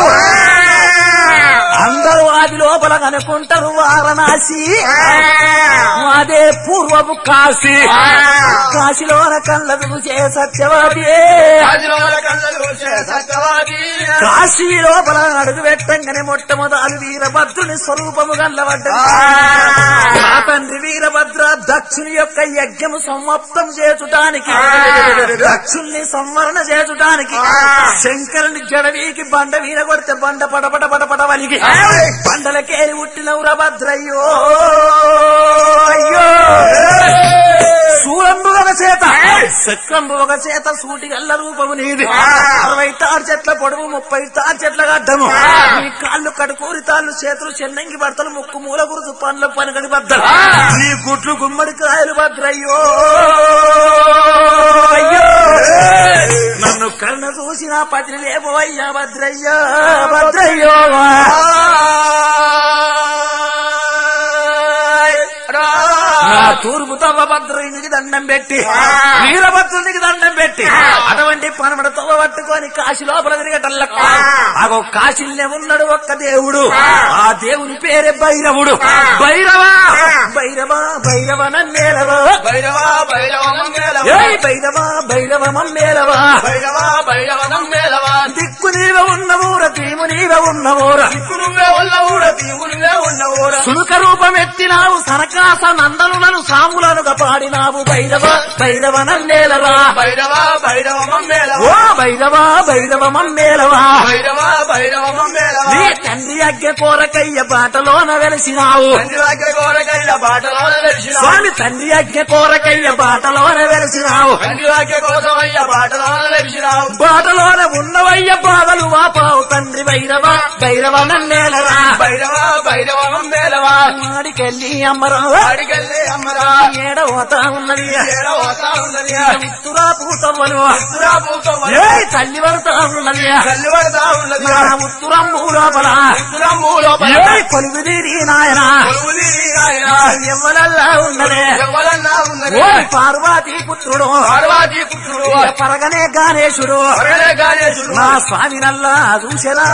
అందరూ అది లోపల కనుకుంటారు వారణాసి అదే పూర్వపు కాశీ కాశీలోన కళ్ళ చూసే సత్యవాది రాజుల కళ్ళలు చూసే సత్యవాది కాశీ లోపల అడుగు పెట్టంగానే మొట్టమొదలు వీరభద్రుని స్వరూపము గల్లబడ్డది ఆ తండ్రి వీరభద్ర దక్షుని యొక్క యజ్ఞము సమాప్తం చేసుటానికి దక్షుణ్ణి సంవరణ చేసుటానికి శంకరుని జడవీకి బండ వీర కొడితే బండ పడపడ పడపడ వలిగి బండలకేరి పుట్టినవురా భద్రయ్యో అయ్యో సూరంబు ఒక చేత చక్రంబు ఒక చేత సూటి గల్ల రూపము నీది అరవై తాడు చెట్ల పొడవు ముప్పై తాడు చెట్ల గడ్డము నీ కాళ్ళు కడుకూరి తాళ్ళు చేతులు చెన్నంగి బట్టలు ముక్కు మూల గురుసు పండ్ల పనగడి బద్దలు నీ గుట్లు గుమ్మడి కాయలు భద్రయ్యో అయ్యో నన్ను కళ్ళ చూసి నా పతిని లేపోయ్యా భద్రయ్యో భద్రయ్యో నా తూర్పు తవ్వ భద్రునికి దండం పెట్టి వీరభద్రునికి దండం పెట్టి అటువంటి పనమడ తవ్వ పట్టుకొని కాశీ లోపల తిరగటల్ల అగో కాశీలనే ఉన్నాడు ఒక్క దేవుడు ఆ దేవుని పేరే భైరవుడు భైరవ భైరవ భైరవ నన్నేరవ భైరవ భైరవ మంగళవ ఏయ్ బైరవా బైరవ మమ్మేలవా భైరవా భైరవ నమ్మేలవా దిక్కు నీవ ఉన్నవూర తీము నీవ ఉన్నవూర దిక్కు నువ్వే ఉన్నవూర తీవు నువ్వే ఉన్నవూర సునుక రూపమెత్తినావు సనకాస నందనులను సాములనుగా పాడినావు బైరవ బైరవ నన్నేలరా భైరవా భైరవ మమ్మేలవా ఓ బైరవా బైరవ మమ్మేలవా భైరవా భైరవ మమ్మేలవా నీ తండ్రి అగ్గ కోరకయ్య బాటలోన వెలిసినావు తండ్రి దగ్గర కోరకైల బాటలో వెలిసిన స్వామి తండ్రి అగ్గ కోరకయ్య బాటలోన వెలిసినావు తండ్రి వాక్య కోసం అయ్య బాటలో వెలిసినావు బాటలోన ఉన్నవయ్య బాధలు వాపావు తండ్రి భైరవ భైరవ నన్నేలరా భైరవా భైరవ మమ్మేలవా మాడికెళ్ళి అమ్మరా అడిగల్లే అమ్మరా ఏడ పోతా ఉన్నది ఏడ పోతా ఉన్నది ఉత్తురా పూతవ్వలు ఉత్తరా పూతం ఏ తల్లి పడతా ఉన్నది కళ్ళు పడతా ఉన్నది నా ఉత్తురమ్ము లోపల ఉత్తరమ్ము లోపల ఏ కొలువు తీరి నాయన కొలువు తీరి ఆయన ఎవ్వలల్లా ఉన్నదే ఎవరన్నా ఉన్నది ఓ పార్వతీ పుత్రుడు పార్వతీ పుత్రుడు పరగనే గానేశుడు పరగనే గానేశుడు నా స్వామి నల్లా చూసరా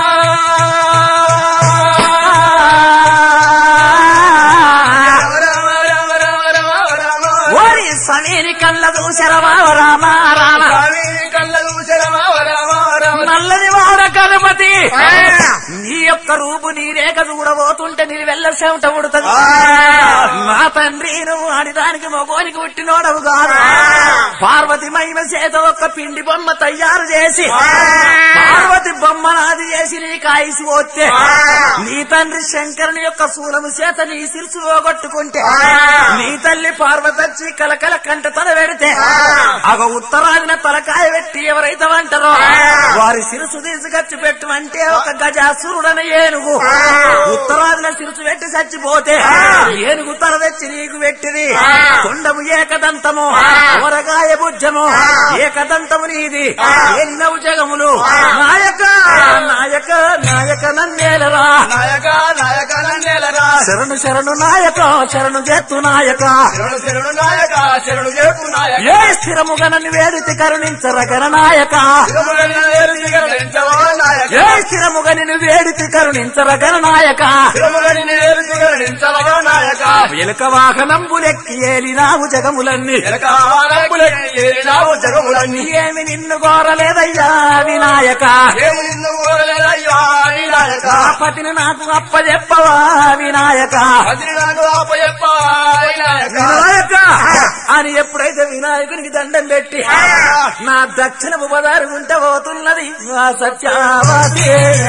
రామ రామ రామ రామ రామ రామ ఓరి సమీని కళ్ళ చూసరవా రామ రామ స్వామి కళ్ళ చూసరమా రామ రామ నల్లని వాడ గణపతి నీ యొక్క రూపు నీ రేఖ చూడబోతుంటే నీ వెళ్ళ చెమట ఉడుతుంది నా తండ్రి నువ్వు ఆడిదానికి మగోనికి పుట్టినోడవు కాదు పార్వతి మహిమ చేత ఒక్క పిండి బొమ్మ తయారు చేసి పార్వతి బొమ్మ నాది చేసి నీ కాయిసి పోతే నీ తండ్రి శంకరుని యొక్క శూలము చేత నీ శిల్సు పోగొట్టుకుంటే నీ తల్లి పార్వతి వచ్చి కలకల కంట తల పెడితే అగ ఉత్తరాదిన తలకాయ పెట్టి ఎవరైతే అంటారో వారి శిరసు తీసుకొచ్చి పెట్టమంటే ఒక గజాసురుడన ఏనుగు ఉత్తరాదిన శిరసు పెట్టి చచ్చిపోతే ఏనుగు తల తెచ్చి నీకు పెట్టింది కొండము ఏకదంతము ఊరగాయ భుజము ఏకదంతము నీది ఎన్నవు జగములు నాయక నాయక నాయక నన్నేలరా నాయక నాయక నన్నేలరా శరణు శరణు నాయక శరణు జెత్తు నాయక శరణు శరణు నాయక శరణు చేపు నాయక ఏ స్థిరముగా నన్ను వేడితి కరుణించర గణనాయక శివములను వేరు దిగరించవో నాయక ఏ స్థిరముగా నిన్ను వేడితి కరుణించర గణనాయక శివములను వేరు దిగరించవో నాయక ఎలుక వాహనంబులెక్కి ఏలినావు జగములన్నీ ఎలక వారకులకి ఏలినావు జగములన్నీ ఏమి నిన్ను కోరలేదయ్యా వినాయక ఏమి నిన్ను ఊరలేదయ్యా నీ నాయక నా పతిని నాకు అప్పజెప్పవా వినాయక అది నాకు ఆపయప్ప నాయక వినాయక అని ఎప్పుడైతే వినాయకునికి దండం పెట్టి నా దక్షిణపు పదారు గుంట పోతున్నది ఆ సత్యావతి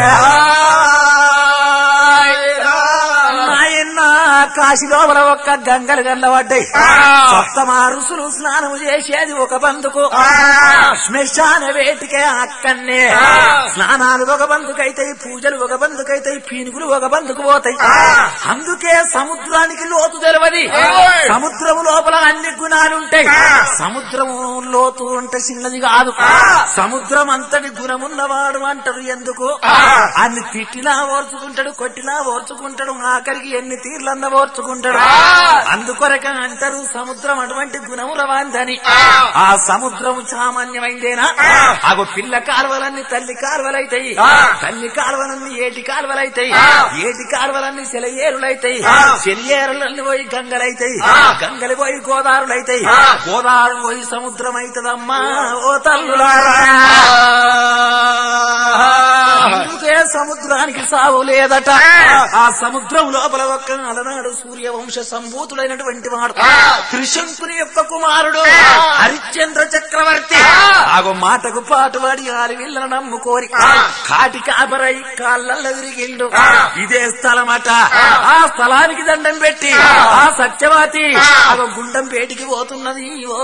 నాయన్న కాశీ లోపల ఒక్క గంగలు గల్లబడ్డాయి సప్తమ రుసులు స్నానము చేసేది ఒక బందుకు శ్మశాన వేటికే అక్కన్నే స్నానాలు ఒక బందుకైతాయి పూజలు ఒక బందుకైతాయి పీనుగులు ఒక బందుకు పోతాయి అందుకే సముద్రానికి లోతు తెలవది సముద్రము లోపల అన్ని గుణాలుంటాయి సముద్రము లోతు అంటే చిన్నది కాదు సముద్రం అంతటి గుణమున్నవాడు అంటారు ఎందుకు అన్ని తిట్టినా ఓర్చుకుంటాడు కొట్టినా ఓర్చుకుంటాడు ఆఖరికి ఎన్ని తీర్లన్న ఓర్చుకుంటాడు అందుకొరక అంటారు సముద్రం అటువంటి గుణముల వాందని ఆ సముద్రము సామాన్యమైందేనా అగో పిల్ల కాలువలన్నీ తల్లి కాలువలైతాయి తల్లి కాలువలన్నీ ఏటి కాలువలైతాయి ఏటి కాలువలన్నీ సెలయేరులైతాయి సెలయేరులన్నీ పోయి గంగలైతాయి గంగలు పోయి గోదావరులైతాయి గోదావరి పోయి సముద్రం అవుతుందమ్మా ఓ తల్లులారా అందుకే సముద్రానికి సావు లేదట ఆ సముద్రం లోపల ఒక్క అలనాడు సూర్యవంశ సంభూతుడైనటువంటి వాడు త్రిశంకుని యొక్క కుమారుడు హరిశ్చంద్ర చక్రవర్తి ఆగో మాటకు పాటువాడి ఆరివిల్లను నమ్ముకోరి కాటి కాపరై కాళ్ళల్లో విరిగిండు ఇదే స్థలమట ఆ స్థలానికి దండం పెట్టి ఆ సత్యవతి ఆగో గుండం పేటికి పోతున్నది ఓ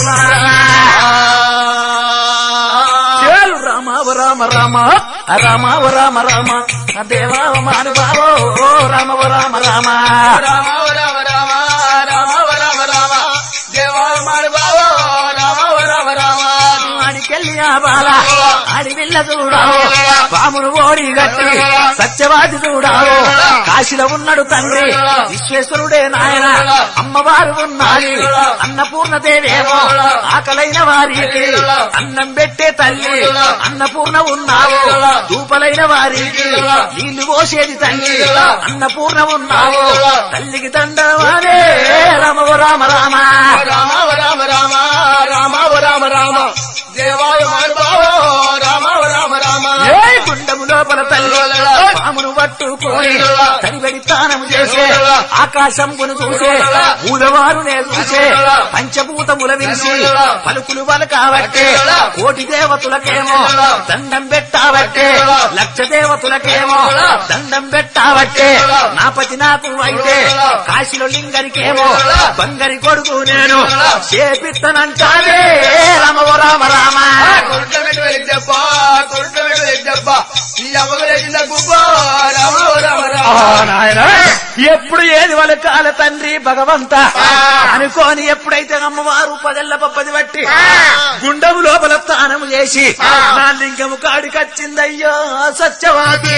లోపల రామ రామ రామ రామ రామ రామ దేవా మానుభావో ఓ రామ రామ రామ రామ రామ రామ రామ రామ రామ దేవా మాడు బావో రామ రామ రామ అడికెళ్ళి ఆ బాల అడివిల్ల చూడావు పామును ఓడి గట్టి సత్యవాది చూడావు కాశీలో ఉన్నాడు తండ్రి విశ్వేశ్వరుడే నాయన అమ్మవారు ఉన్నది అన్నపూర్ణ దేవేమో ఆకలైన వారికి అన్నం పెట్టే తల్లి అన్నపూర్ణ ఉన్నావు దూపలైన వారికి నీళ్లు పోసేది తల్లి అన్నపూర్ణ ఉన్నావు తల్లికి దండవారే రామ రామ రామ రామ రామ రామ పట్టుకొని తడిబడి తానము చేసే ఆకాశంబును చూసే ఊదవారునే చూసే పంచభూతముల విరిసి పలుకులు వలకాబట్టే కోటి దేవతలకేమో దండం పెట్టాబట్టే లక్ష దేవతలకేమో దండం పెట్టాబట్టే నా పతి నాకు అయితే కాశీలో లింగరికేమో బంగరి కొడుకు నేను చేపిత్తనంటానే రామ ఓ రామ రామ ఆ నాయనా, ఎప్పుడు ఏది వాళ్ళ కాల తండ్రి భగవంత అనుకోని ఎప్పుడైతే అమ్మవారు పదెల్ల పప్పది బట్టి గుండము లోపల స్థానము చేసి నా లింగము కాడికొచ్చిందయ్యో సత్యవాది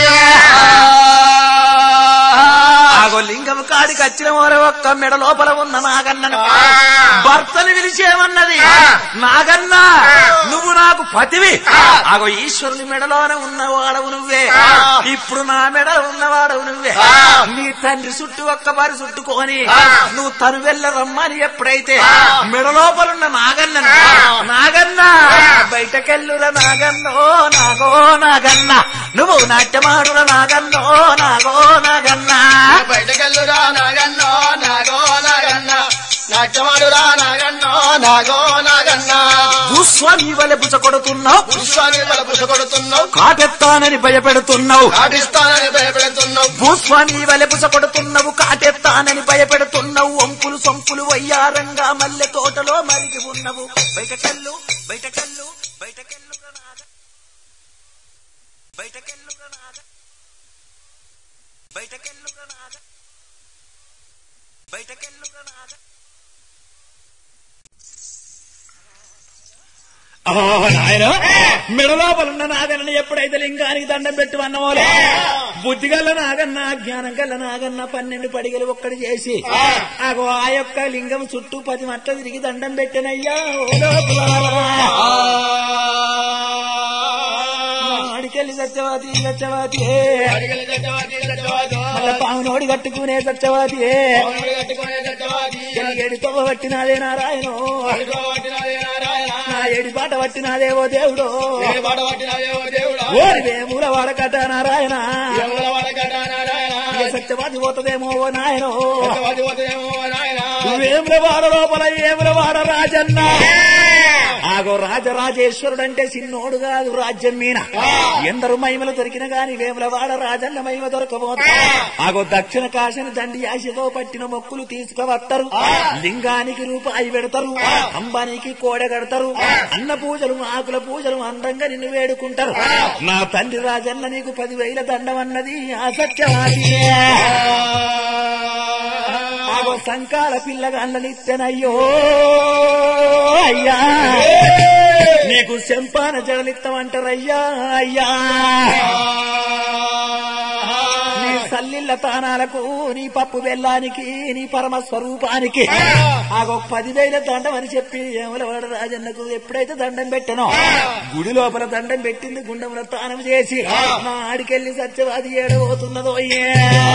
ఆగో లింగము కాడికి వచ్చిన వారు ఒక్క మెడ లోపల ఉన్న నాగన్నను భర్తను పిలిచేమన్నది నాగన్న నువ్వు నాకు పతివి ఆగో ఈశ్వరుని మెడలోనే ఉన్నవాడవు నువ్వే ఇప్పుడు నా మెడ ఉన్నవాడవు నువ్వే నీ తండ్రి చుట్టూ ఒక్క బారి చుట్టుకొని నువ్వు తను వెళ్ళ రమ్మని ఎప్పుడైతే మెడ లోపలున్న నాగన్నను నాగన్న బయటకెళ్ళుర నాగన్నో నాగో నాగన్న నువ్వు నాట్యమాడుర నాగన్నో నాగో నాగన్న బయటకెళ్ళురా నాగన్నో నాగో నాగన్న నాట్యమాడురా నాగన్నో నాగో నాగన్న భూస్వామి వలె పుచ్చ కొడుతున్నావు పుష్పాన్ని బలపుస కొడుతున్నావు కాటెత్తానని భయపెడుతున్నావు పాటిస్తానని భయపెడుతున్నావు భూస్వామి వలె పుచ్చ కొడుతున్నావు కాటెత్తానని భయపెడుతున్నావు వంపులు సొంపులు వయ్యారంగా మల్లె తోటలో మరిగి ఉన్నవు బయటకెళ్ళు బయటకెళ్ళు బయటకెళ్ళు నాగ బయటకెళ్ళు నాగ బయటకెళ్ళు నాగ బయటకెళ్ళు నాగ మెడలోపలున్న నాగన్న ఎప్పుడైతే లింగానికి దండం పెట్టు అన్నవాళ్ళు బుద్ధిగల్ల నాగన్న జ్ఞానం గల్ల నాగన్న పన్నెండు పడిగలు ఒక్కటి చేసి అగో ఆ యొక్క లింగం చుట్టూ పది మట్ల తిరిగి దండం పెట్టనయ్యా ఓ లోపలారా. ఆడికెళ్ళి సత్యవాది సత్యవాది అడిగలి సత్యవాది సత్యవాదో మళ్ళా పామునోడి కట్టుకునే సత్యవాది పౌరుడు కట్టుకునే సత్యవాది ఏడు తవ్వ పట్టినాదే నారాయణ అడుగోవట్టినదే నారాయణ నా ఏడి పాట పట్టినాదేవో దేవుడు ఏ పాట పట్టినదేవో దేవుడా ఓరి వేముల వాడకట నారాయణ ఎవల వాడగట నారాయణ ఇక సత్యవాది పోతదేమో ఓ నాయన సత్యవాది పోతేమో నాయన వేముల వాడ లోపల ఏముల వాడ రాజన్న ఆగో రాజరాజేశ్వరుడు అంటే చిన్నోడు కాదు రాజ్యం మీన ఎందరు మహిమలు దొరికిన గాని వేముల వాడ రాజన్న మహిమ దొరకబోదు ఆగో దక్షిణ కాశని దండి ఆశతో పట్టిన మొక్కులు తీసుకువస్తారు లింగానికి రూపాయి పెడతారు అంబానికి కోడె కడతారు అన్న పూజలు ఆకుల పూజలు అందంగా నిన్ను వేడుకుంటారు నా తండ్రి రాజన్న నీకు పదివేల దండం అన్నది ఆ సత్యవాది ఆగో సంకాల పిల్లగాళ్ళనిత్తెనయ్యో అయ్యా నీకు శంపాన జడలిత్తమంటారయ్యా అయ్యా నీ సల్లిళ్ళ తానాలకు నీ పప్పు బెల్లానికి నీ పరమ స్వరూపానికి ఆగో పదివేల దండం అని చెప్పి ఏమలవాడ రాజన్నకు ఎప్పుడైతే దండం పెట్టనో గుడి లోపల దండం పెట్టింది గుండముల తానం చేసి మా ఆడికెళ్ళి సత్యవాది ఏడబోతున్నదో అయ్యే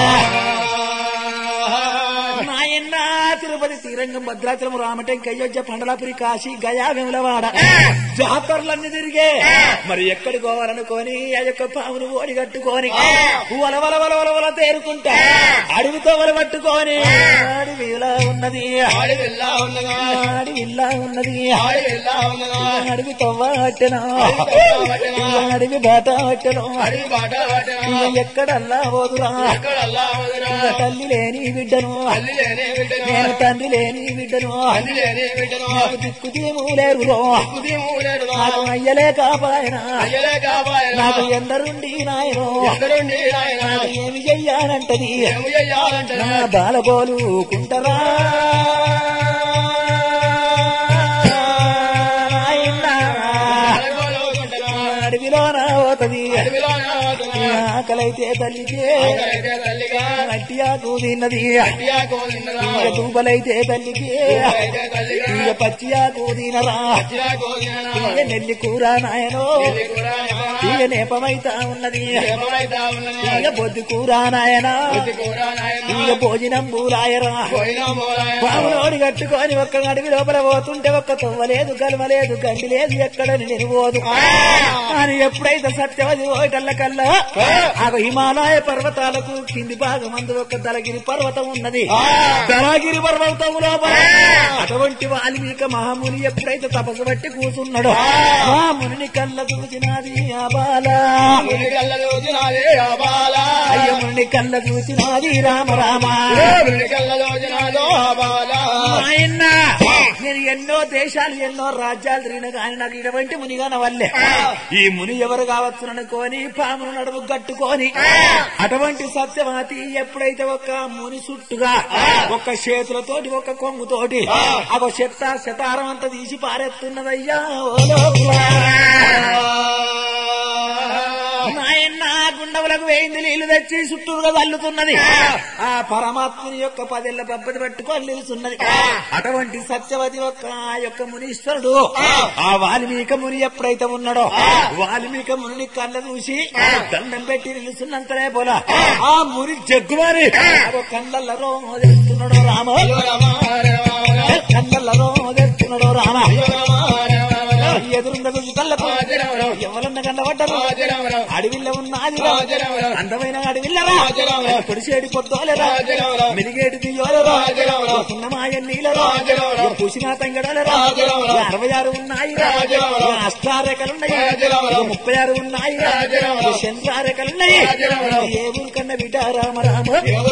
నాయన్న తిరుపతి శ్రీరంగం భద్రాచలం రామటెంక అయోధ్య పండలాపురి కాశీ గయా వెములవాడ జాతరలన్నీ తిరిగే మరి ఎక్కడికి పోవాలనుకొని ఆ యొక్క పామును ఓడి కట్టుకొని వల వల వల వల వల తేరుకుంటా అడవితో వల పట్టుకొని అడవిలా ఉన్నది ఆడి వెళ్ళా ఉన్నదా అడవిలా ఉన్నది ఆడి వెళ్ళా ఉన్నదా అడవి తవ్వ పట్టెను అడవి బాట పట్టెను అడిగి బాట పట్టిన ఎక్కడల్లా పోదురా ఎక్కడ అల్లా వదినా తల్లి లేని బిడ్డను తల్లి లేని బిడ్డను నేను తండ్రి లేని బిడ్డను తల్లి లేని బిడ్డను నాకు దిక్కు దీములేరులో కుది మూలేడు నాకు అయ్యలే కాపాయన అయ్యలే కాపాయన నాకు ఎందరుండి నాయన ఎక్కడుండి నాయన నాకు ఏమి చెయ్యాలంటది ఏమి చెయ్యాలంటే నా బాలగోలు కుంటరా నాయనా. అడగోలుకుంటున్నా. అడవిలో నా పోతది అడవిలోనే అవుతున్నా. ఆకలైతే తల్లికి ఆకలైతే తల్లిగా మట్టి ఆకు తిన్నది అట్టియా కోలిన్నదా. ఇక దూపలైతే తల్లికి అయితే తల్లిగా ఇక పచ్చి ఆకు తినరా అట్టియా కోలిన్నదా. ఇక నెల్లి కూర నాయనో ఇది కూడా ఏమో ఇక నేపమైతా ఉన్నది ఏమైతా ఉన్నది. ఇక బొద్దు కూర నాయన ఇది కూడా నాయన. ఇక భోజనం పూరాయరా పోయినా పోరాయన. పాములోడి కట్టుకొని ఒక్క అడవి లోపల పోతుంటే ఒక్క తొవ్వలేదు కలవలేదు గండి లేదు ఎక్కడ నిలువోదు అని ఎప్పుడైతే సత్యవతి ఓటల్ల కల్లా ఆ హిమాలయ పర్వతాలకు కింది భాగం అందు ఒక దళగిరి పర్వతం ఉన్నది దళగిరి పర్వతం లోపల అటువంటి వాల్మీక మహాముని ఎప్పుడైతే తపస్సు బట్టి కూర్చున్నాడో ఆ ముని కళ్ళ చూసినది ఆ బాల కళ్ళలోచినాదే ఆ బాల అయ్య ముని కళ్ళ చూసినది రామ రామ కళ్ళలోచినాదో ఆ బాల ఆయన నేను ఎన్నో దేశాలు ఎన్నో రాజ్యాలు తిరిగిన కానీ నాకు ఇటువంటి మునిగా వల్లే ఈ ముని ఎవరు కావచ్చు అనుకోని పామును నడుము కట్టుకొని అటువంటి సత్యవతి ఎప్పుడైతే ఒక ముని చుట్టుగా ఒక చేతులతోటి ఒక కొంగుతోటి ఒక చెత్త శతారం అంతా తీసి పారేస్తున్నదయ్యా ఓ లోకులారా. నాయన గుండవులకు వేయింది నీళ్లు తెచ్చి చుట్టూరుగా చల్లుతున్నది ఆ పరమాత్ముని యొక్క పదేళ్ల పబ్బతి పట్టుకొని నిలుస్తున్నది అటువంటి సత్యవతి యొక్క ఆ యొక్క మునీశ్వరుడు ఆ వాల్మీక ముని ఎప్పుడైతే ఉన్నాడో వాల్మీక ముని కళ్ళ చూసి దండం పెట్టి నిలుస్తున్నంతనే పోలా ఆ ముని జగ్గుమారి అదో కళ్ళల్లో తెస్తున్నాడు రామ కళ్ళల్లో తెస్తున్నాడు రామ ఎదురుండ గురించి కళ్ళకు ఎవరన్న కండబడ్డరు అడవిలో ఉన్నది అందమైన అడవిల్లరా పొడిసేడి పొద్దోలరా మిరిగేటి దియోలరా ఉన్నమాయ నీలరా పుసిన తంగడలరా అరవై ఆరు ఉన్నాయి అష్టారేఖలున్నాయి ముప్పై ఆరు ఉన్నాయి చంద్రారేఖలున్నాయి ఏ ఊరు కన్నా బిడ్డ రామ రామ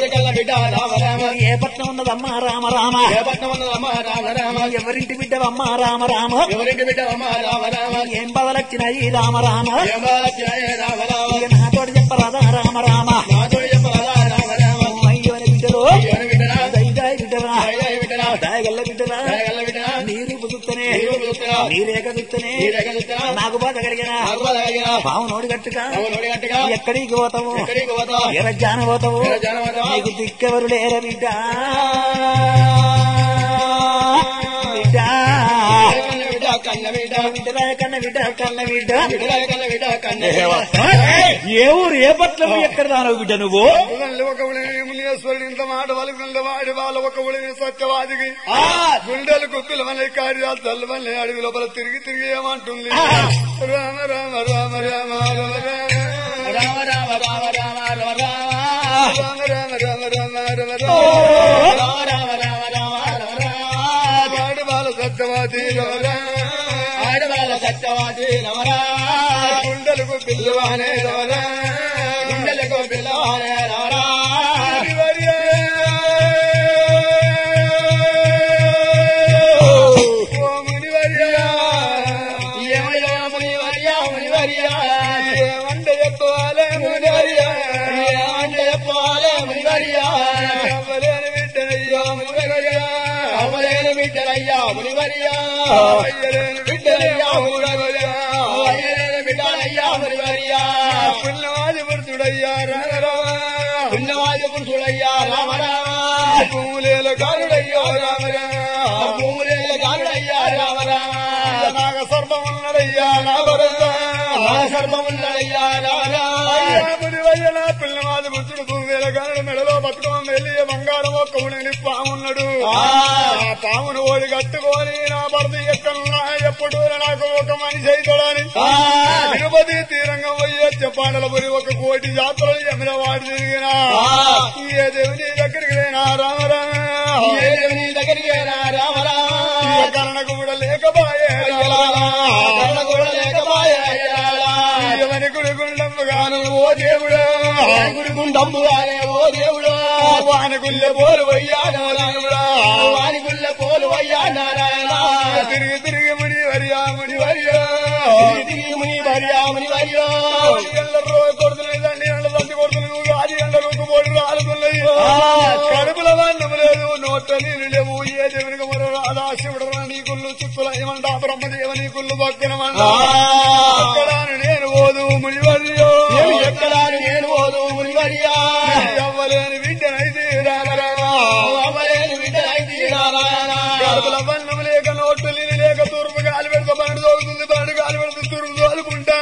ఏ పట్నం ఉన్నదమ్మా రామ రామ ఎవరింటి బిడ్డవమ్మా రామ రామ ఎవరికి బిడ్డవమ్మా రామ రామ ఏం బదలొచ్చినాయి రామ రామ రామ రామ ఇక నాతోటి చెప్పరాదా రామ రామ నాతో చెప్పరాదా రామ రామ అయ్యోని బిడ్డలు ఎవరి బిడ్డరా దైదాయి బిడ్డరా దయగల బిడ్డరా దాయగల్ల బిడ్డరా దయగల బిడ్డరా నీరు పుదుత్తనే నీరు పుదుత్తనా? నీరేక దుత్తనే నీరేక దుత్తనా? నాకు బాధ కలిగిన అర్వదగిన పావు నోడి గట్టుగా నోడి గట్టిగా ఎక్కడికి పోతావు ఎక్కడికి పోతావు ఎర జాన పోతావు ఎర జాన పోతావా? నీకు దిక్కెవరు లేర బిడ్డ బిడ్డ కన్న బిడ్డ కన్న బిడ్డ బిడ్డరా కన్న బిడ్డ కన్న బిడ్డ బిడ్డరా కన్న బిడ్డ కన్న ఏ ఊరు ఏ పట్ల ఎక్కడ దానవు బిడ్డ నువ్వు ఒక మునీశ్వరుడు ఇంత మాట వాళ్ళకి వాడి వాళ్ళ ఒక ఉడిని సత్యవాదికి గుండెలకు పిల్లవని కార్యాలు తల్లవని అడవి లోపల తిరిగి తిరిగి ఏమంటుంది రామ రామ రామ రామ రామ రామ రామ రామ రామ రామ రామ రామ రామ రామ రామ రామ రామ వాడి వాళ్ళ సత్యవాది రమరా ఆడి వాళ్ళ సత్యవాది రమరా గుండెలకు పిల్లవానే రమరా గుండెలకు పిల్లవానే రమరా ఏమంటే చెప్పాలే మునివర్యా ఏమంటే చెప్పాలే మునివర్యా అవ్వలేని బిడ్డనయ్యా మునివర్యా అవ్వలేని బిడ్డనయ్యా మునివర్యా అయ్యలేని బిడ్డనయ్యా మునివర్యా అయ్యలేని బిడ్డనయ్యా మునివర్యా పుణ్యవాది పురుషుడయ్యా రామరా పుణ్యవాది పురుషుడయ్యా రామరామ భూములేల గారుడయ్యా రామరామ భూములేల గారుడయ్యా రామరామ నాగ సర్పం ఉన్నదయ్యా నాగరయ్యా నాగ సర్పం ఉన్నదయ్యా రామరాముడి వయ్య నా పిల్లవాది పురుషుడు భూమిలేల గారుడు మెడలో బతుకమ్మ వెళ్ళి బంగారం ఒక్క ఉడిని పామున్నాడు ఆ పామును ఓడి కట్టుకొని నా భర్త ఎక్కడున్నా ఎప్పుడు నాకు ఒక మనిషి అవుతాడని తిరుపతి తీరంగం పోయి చెప్పాండల పురి ఒక కోటి జాతరలు ఎమిన వాడి తిరిగినా ఏ దేవుని దగ్గరికి లేనా రామరామ ఏ దేవుని దగ్గరికి రామరామ కరణ కూడా లేకపాయే కరణ కూడా లేకపాయే ఎవని గుడి గుండమ్ముగాను ఓ దేవుడు గుడి గుండమ్ముగానే ఓ దేవుడు వాని గుళ్ళె పోలు వయ్యా నారాయణుడా వాని గుళ్ళె పోలు వయ్యా నారాయణ తిరిగి తిరిగి ముని వరియా ముని వరియా తిరిగి ముని వరియా ముని వరియా రోజు కొడుతున్నాయి దండి ఎండ దండి కొడుతున్నాయి ఆది ఎండలకు పోటీ రాలుతున్నాయి కడుపుల వన్నం లేదు నోట నీళ్ళు లేవు ఏ దేవునికి మరో రాధా శివుడు నీ గుళ్ళు చిక్కుల ఏమంటా బ్రహ్మదేవ నీ గుళ్ళు భక్తినమంటా ఎక్కడాను నేను ఓదు మునివర్యో ఎక్కడాను నేను ఓదు మునివర్యా అవ్వలేని బిడ్డనైతే రామరామా అవ్వలేని బిడ్డనైతే రామారామా కడుపుల వన్నం లేక నోటు నీళ్ళు లేక తూర్పు గాలి పెడితే బండి తోగుతుంది బండి గాలి పెడితే తూర్పు తోలుకుంటా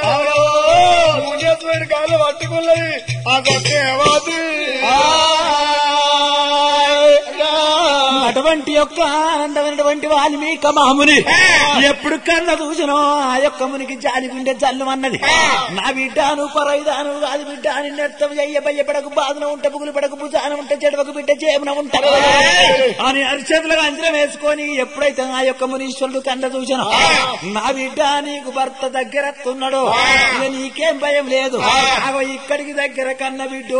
పుణ్యత్వేడి కాళ్ళు పట్టుకున్నది ఆ సత్యవాది అటువంటి యొక్క ఆనందమైనటువంటి వాల్మీక మాముని ఎప్పుడు కన్న చూసినో ఆ యొక్క మునికి జాలి గుండె జల్లు అన్నది నా బిడ్డాను పరైదాను కాదు బిడ్డ అని నెత్తం చెయ్య భయపడకు బాధన ఉంటే పుగులు పడకు భుజాన ఉంటే చెడవకు బిడ్డ చేమన ఉంటారు అని అరిచేతులుగా అంచనం వేసుకొని ఎప్పుడైతే ఆ యొక్క మునీశ్వరుడు కండ చూసినా నా బిడ్డ నీకు భర్త దగ్గరస్తున్నాడు ఇక నీకేం భయం లేదు అగో ఇక్కడికి దగ్గర కన్న బిడ్డో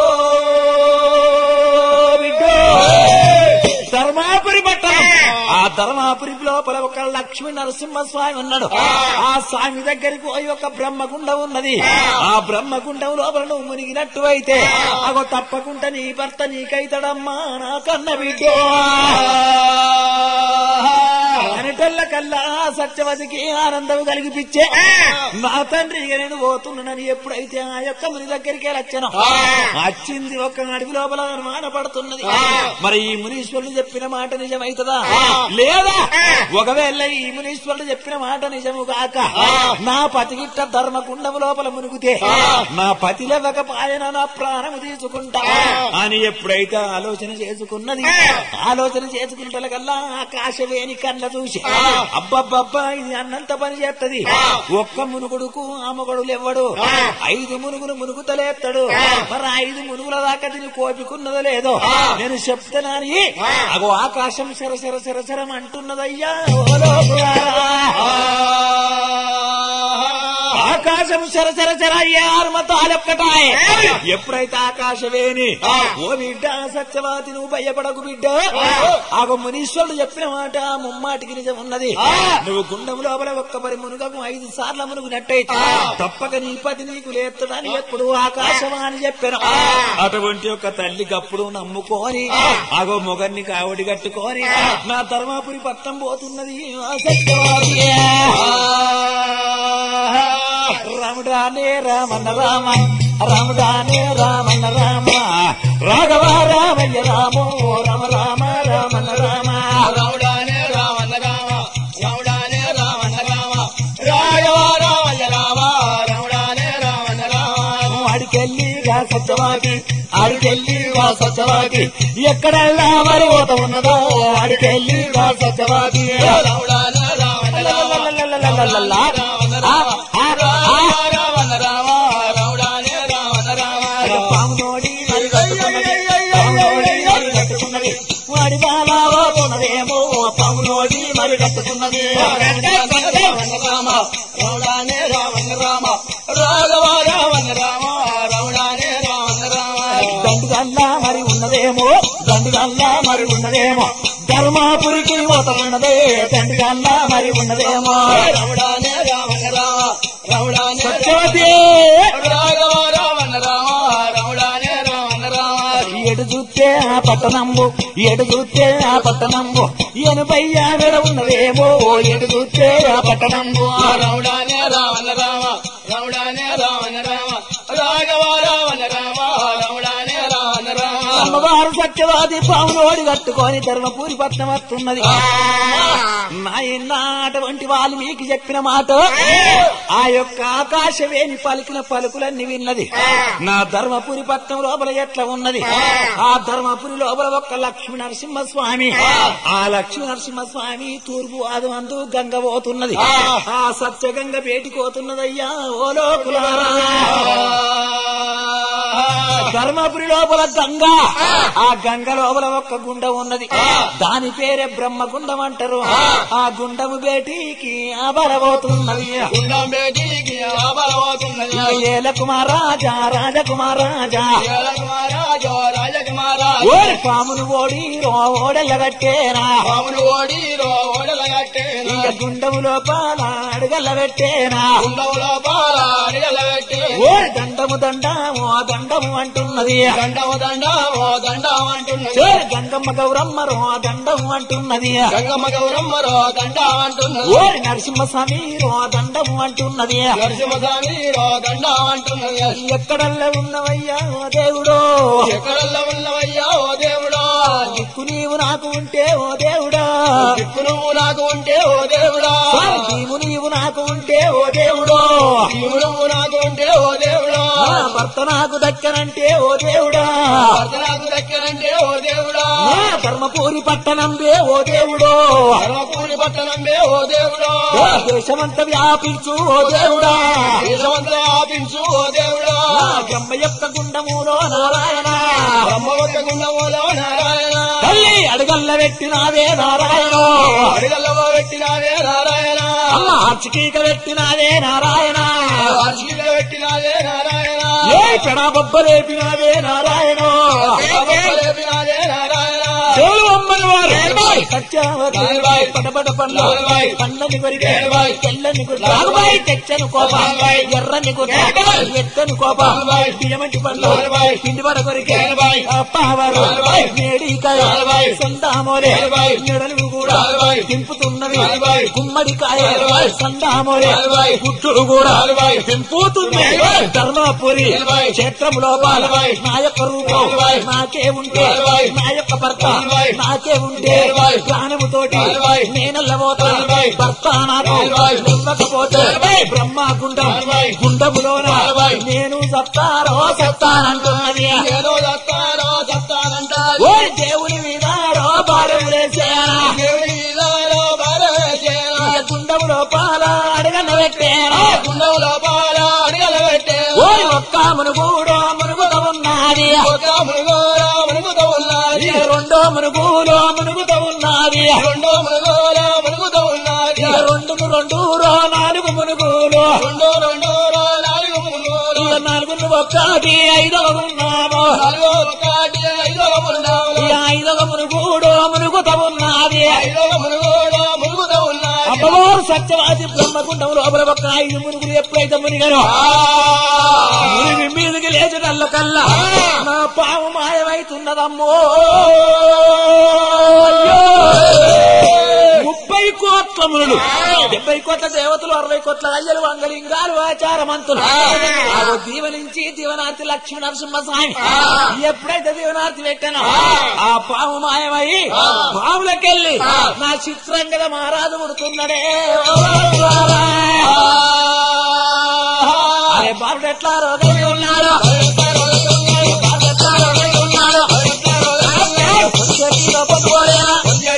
బిడ్డో ధర్మాపురి పట్టణం ఆ ధర్మాపురి లోపల ఒక లక్ష్మీ నరసింహ స్వామి ఉన్నాడు ఆ స్వామి దగ్గరికి పోయి ఒక బ్రహ్మగుండం ఉన్నది ఆ బ్రహ్మగుండం లోపల నువ్వు మునిగినట్టు అయితే అగో తప్పకుండా నీ భర్త నీకైతాడమ్మా నా కన్న బిడ్డో అనటల్ల కల్లా సత్యవతికి ఆనందం కలిగిపిచ్చే నా తండ్రి ఇక నేను పోతున్నానని ఎప్పుడైతే ఆ యొక్క ముని దగ్గరికి వచ్చాను వచ్చింది ఒక అడవి లోపల అనుమాన పడుతున్నది మరి ఈ మునీశ్వరుడు చెప్పిన మాట నిజమైతదా లేదా ఒకవేళ ఈ మునీశ్వరుడు చెప్పిన మాట నిజము కాక నా పతిగిట్ట ధర్మకుండము లోపల మునుగుతే నా పతిలవక పాయన నా ప్రాణము తీసుకుంటా అని ఎప్పుడైతే ఆలోచన చేసుకున్నది ఆలోచన చేసుకుంటే కల్లా ఆకాశవేని కళ్ళ చూసి అబ్బబ్బబ్బా ఇది అన్నంత పని చేస్తది ఒక్క మునుగుడుకు ఆ మొగడు ఎవ్వడు ఐదు మునుగులు మునుగుతలేస్తాడు మరి ఐదు మునుగుల దాకా దీన్ని కోపికున్నదో లేదో నేను చెప్తానని అగో ఆకాశం సరసర సరసరం అంటున్నదయ్యా ఓ లోకులారా. ఆకాశం సరసర సర ఆరుమతాలొక్కటాయ్ ఎప్పుడైతే ఆకాశవేని ఓ బిడ్డ సత్యవాతి నువ్వు భయపడకు బిడ్డ ఆగో మునీశ్వరుడు చెప్పిన మాట ముమ్మాటికి నిజం ఉన్నది నువ్వు గుండం లోపల ఒక్క పరి మునుగకు ఐదు సార్లు మునుగునట్టయితే తప్పక నీ పతి నీకు లేత్తదని ఎప్పుడు ఆకాశవాణి చెప్పాను అటువంటి ఒక తల్లి గప్పుడు నమ్ముకొని ఆగో మొగన్ని కావడి కట్టుకొని నా ధర్మాపురి పట్టం పోతున్నది ఆ సత్యవాది రాముడానే రామన్న రామ రాముడానే రామన్న రామ రాఘవ రామయ్య రామో రామ రామ రామన్న రామ రాముడానే రామన్న రామ రాముడానే రామన్న రామ రాఘవ రామయ్య రామ రాముడానే రామన్న రామ ఆడికెళ్ళిగా సత్యవాకి ఆడికెళ్ళిగా సత్యవాకి ఎక్కడల్లా మరి ఓత ఉన్నదో ఆడికెళ్ళిగా సత్యవాకి రాముడానే రామన్న రామ లలలలలలలలలా. ఆ, ఆ, ఆ. రామన్న రామ రాముడానే రామన్న రామ పామునోడి మరి కట్టుకున్నది పామునోడి మరి కట్టుకున్నది వాడి బాలా పోతున్నదేమో పామునోడి మరి కట్టుకున్నది రాముడానే రామన్న రామ రాఘవ రామన్న రామ రాముడానే రామన్న రామ దండుగల్లా మరి ఉన్నదేమో దండుగల్లా మరి ఉన్నదేమో ధర్మాపురికి ఉన్నదే దండుగల్లా మరి ఉన్నదేమో రాముడానే రామన్న రామ రాముడానే సత్యవతి రాఘవ రామన్న రామ రాముడానే రామన్న రామ ఎడు చూస్తే ఆ పట్టణంబు ఎడు చూస్తే ఆ పట్టణంబు ఎనభై ఆవిడ ఉన్నదేమో ఎడు చూస్తే ఆ పట్టణంబు రాముడానే రామన్న రామ రాముడానే రామన్న రామ రాఘవ రామన్న రామ రాముడానే రామన్న రామ అమ్మవారు సత్యవాది పామునోడి కట్టుకొని ధర్మపూరి పట్నం వస్తున్నది నాయన అటువంటి వాళ్ళు మీకు చెప్పిన మాట ఆ యొక్క ఆకాశవేణి పలికిన పలుకులన్నీ విన్నది నా ధర్మపురి పట్నం లోపల ఎట్లా ఉన్నది ఆ ధర్మపురి లోపల ఒక్క లక్ష్మీ నరసింహస్వామి ఆ లక్ష్మీ నరసింహస్వామి తూర్పు ఆదమందు గంగ పోతున్నది ఆ సత్యగంగ పేటికోతున్నదయ్యా ఓ లోకులారా ధర్మపురి లోపల గంగ ఆ గంగ లోపల ఒక్క గుండం ఉన్నది దాని పేరే బ్రహ్మగుండం అంటారు ఆ గుండము బేటీకి ఆబరబోతున్నది గుండం బేటీకి ఆబలవుతున్నది ఏల కుమారాజా రాజకుమారాజా రాజకుమారాజో రాజకుమారాజు ఓరి పామును ఓడి ఓడెల్లగట్టేనా పామును ఓడిరో ఓడలగట్టేను ఇక గుండము లోపల అడుగల్ల పెట్టేనా గుండంలో పాల అడిగలగట్టి ఓరి దండము దండము ఆ దండము అంటున్నది దండము దండమో దండం అంటున్నది ఓరి గంగమ్మ గౌరమ్మరు ఆ దండము అంటున్నది గంగమ్మ గౌరమ్మరో దండం అంటున్నది ఓరి నరసింహస్వామి ఆ దండము అంటున్నది నరసింహస్వామిరో దండం అంటున్నది ఎక్కడల్లా ఉన్నవయ్యా ఓ దేవుడో ఎక్కడల్లో ఉన్నవయ్యా ఓ దేవుడా దిక్కు నీవు నాకు ఉంటే ఓ దేవుడా దిక్కు నువ్వు నాకు ఉంటే ఓ దేవుడా నీవు నీవు నాకు ఉంటే ఓ దేవుడో నీవు నువ్వు నాకు ఉంటే ఓ దేవుడా నా భర్త నాకు దక్కనంటే ఓ దేవుడా భర్తనాకు దక్కనంటే ఓ దేవుడా నా ధర్మపూరి పట్టణంబే ఓ దేవుడో ధర్మపూరి పట్టణంబే ఓ దేవుడా ఓ దేశమంత వ్యాపించు ఓ దేవుడా దేశమంతా ఆపించు ఓ దేవుడా నా బ్రహ్మ యొక్క గుండములో నారాయణ బ్రహ్మవక్క గుండములో నారాయణ తల్లి అడగల్ల పెట్టినావే నారాయణ అడిగల్లవో పెట్టినావే నారాయణ అమ్మ ఆర్చికీక పెట్టినావే నారాయణ అర్జీల పెట్టినావే నారాయణ ఏ పెడాబొబ్బ రేపినావే నారాయణ లేపినావే నారాయణ దేవుడు అమ్మని వారు సత్యావతి నాలుబాయ్. పడబడ పండ్లు నాలుబాయ్. పండ్లని కొరికి నాలుబాయ్. తెల్లని కొరికి నాలుబాయ్. తెచ్చని కోప నాలుబాయ్. ఎర్రని కొరికి నాలుబాయ్. ఎత్తని కోప నాలుబాయ్. బియ్యమంటి పండ్లు నాలుబాయ్. పిండి పడ కొరికి నాలుబాయ్. అప్పవారు నాలుబాయ్. నేడికాయ నాలుబాయ్. సందామోరే నాలుబాయ్. నెడలు కూడా నాలుబాయ్. దింపుతున్నవి నాలుబాయ్. గుమ్మడికాయ నాలుబాయ్. సందామోరే నాలుబాయ్. గుట్టులు కూడా నాలుబాయ్. దింపుతున్నవి నాలుబాయ్. ధర్మపురి నాలుబాయ్. క్షేత్రం లోపల నాలుబాయ్. నా యొక్క రూపం నాలుబాయ్. నాకే ఉంటే నాలుబాయ్. నా యొక్క భర్త నాలుబాయ్. నాకే ఉంటే నాలుబాయ్. ప్రాణముతోటి నాలుబాయ్. నేనల్లబోతా నాలుబాయ్. భర్త నాకు నాలుబాయ్. ఇవ్వకపోతే నాలుబాయ్. బ్రహ్మ గుండం నాలుబాయ్. గుండములోన నాలుబాయ్. నేను సత్తారో సత్తానంటున్నది ఏదో చెప్తారో చెప్తానంట ఓ దేవుని మీద రో భారం వేసేయనా దేవుడి వీధిలో బారేసేనా. ఇక గుండములో పాల అడగన పెట్టేనా గుండం లోపల అడిగల పెట్టే ఓ ఒక్క మునుగూడో మునుగుత ఉన్నది ఒక మునుగోరా మునుగుతూ ఉన్నది ఇక రెండో మునుగూలో మునుగుత ఉన్నది రెండో మునుగోరా మునుగుతూ ఉన్నది ఇక రెండు రెండు రో నాలుగు మునుగులు రెండో రెండో నాలుగు మునుగోలు ఇక నాలుగు ఒక్కటి ఐదవ ఉన్నాము నాలుగో ఒకటి ఐదో మునుగోలు ఇక ఐదవ మునుగూడో మునుగుత ఉన్నది ఐదో మునుగోలు మునుగుతూ ఉన్నది అమ్మవారు సత్యవాది బ్రహ్మకుండం లోపల ఒక ఐదు మునుగులు ఎప్పుడైతే మునిగారో మునిగి మీదకి లేచి కళ్ళ కల్లా నా పాము మాయమైతున్నదమ్మో అయ్యో! ముప్పై కోట్ల మునులు డెబ్బై కోట్ల దేవతలు అరవై కోట్ల అయ్యలు వంగలింగాలు ఆచారమంతులు ఆగో దీవనించి దీవనార్తి లక్ష్మీ నరసింహస్వామి ఎప్పుడైతే దీవనార్తి పెట్టానో ఆ పాము మాయమై పాములకెళ్ళి నా చిత్రంగద మహారాజు పుడుతున్నాడే ఓ బాబా! అరే బాబుడు ఎట్లా రోగం ఉన్నాడు బాబుడు ఎట్లా రోగం ఉన్నాడు చేతిలో పట్టుకోలేరా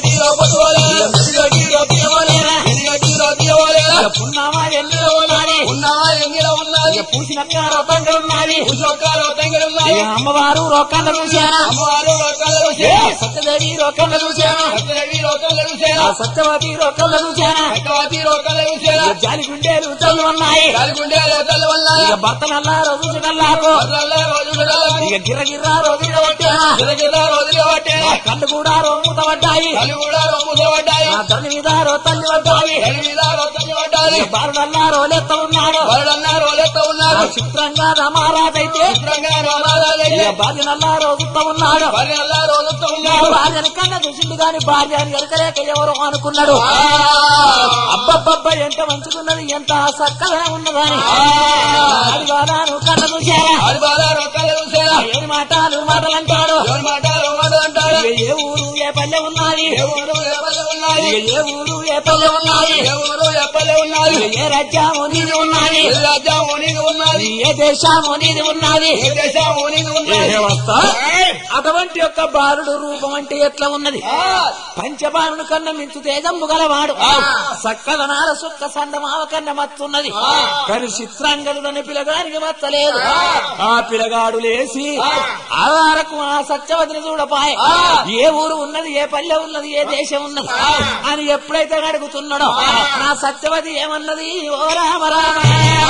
చేతిలో పిలవలేరా ఇక పున్నామా ఎన్నిలో ఉన్నది ఇక పూసిన రొట్టంగా ఉన్నది ఇక అమ్మవారు రొక్కన్న చూశానా ఏ సత్యదేవి రొక్కన్న చూశాను ఆ సత్యవతి రొక్కన్న చూశానా ఇక జాలి గుండెలు చల్లు ఉన్నాయి ఇక భర్త నల్లా రోజు నల్లాకు ఇక గిర్ర గిర్ర రోజు కొట్టానా నా కళ్ళు కూడా రొమ్ముత పడ్డాయి నా తల్లి మీద రో తల్లి పడ్డాయి ఇక బాలు నల్లా రోలెత్త ఉన్నాడు నా చిత్రంగా రమారాజైతే ఇక భార్య నల్లా రోజుతో ఉన్నాడు నా భార్యని కన్నా చూసింది గాని భార్యని ఎరకలేక ఎవరు అనుకున్నాడు అబ్బబ్బబ్బ ఎంత మంచిగున్నది ఎంత చక్కగా ఉన్నదని అడిగాను కన్న చూశారా ఏడు మాటలు మాటలంటాడు ఇక ఏ ఊరు ఏ పల్లె ఉన్నది ఇక ఏ ఊరు ఏ పల్లె ఉన్నది ఇక ఏ రాజ్యము నీది ఉన్నది ఏ దేశము నీది ఉన్నది ఏ వ్యవస్థ అటువంటి యొక్క బాలుడు రూపం అంటే ఎట్లా ఉన్నది పంచబాణుడు కన్నా మించు తేజంబు గలవాడు సక్కదనాల సుక్క సందమావ కన్నా మత్తున్నది కానీ చిత్రాంగదుడని పిలగానికి మచ్చలేదు ఆ పిలగాడు లేసి ఆధారకు ఆ సత్యవతిని చూడపాయ ఏ ఊరు ఉన్నది ఏ పల్లె ఉన్నది ఏ దేశం ఉన్నది అని ఎప్పుడైతే అడుగుతున్నాడో నా సత్యవతి ఏమన్నది ఓ రామ రామ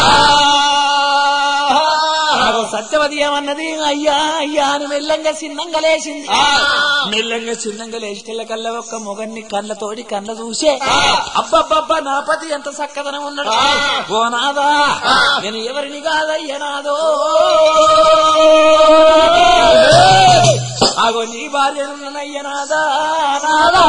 నాకు సత్యవతి ఏమన్నది అయ్యా అయ్యా అని మెల్లంగా చిన్నంగా లేచింది మెల్లంగా చిన్నంగా లేచి కల్లా ఒక్క మొగన్ని కళ్ళతోడి కళ్ళ చూసే అబ్బబ్బబ్బా నా పతి ఎంత చక్కదనం ఉన్నాడు ఓ నాదా నేను ఎవరిని కాదయ్య నాదో ఆగో నీ భార్యనయ్య నాదా నాదా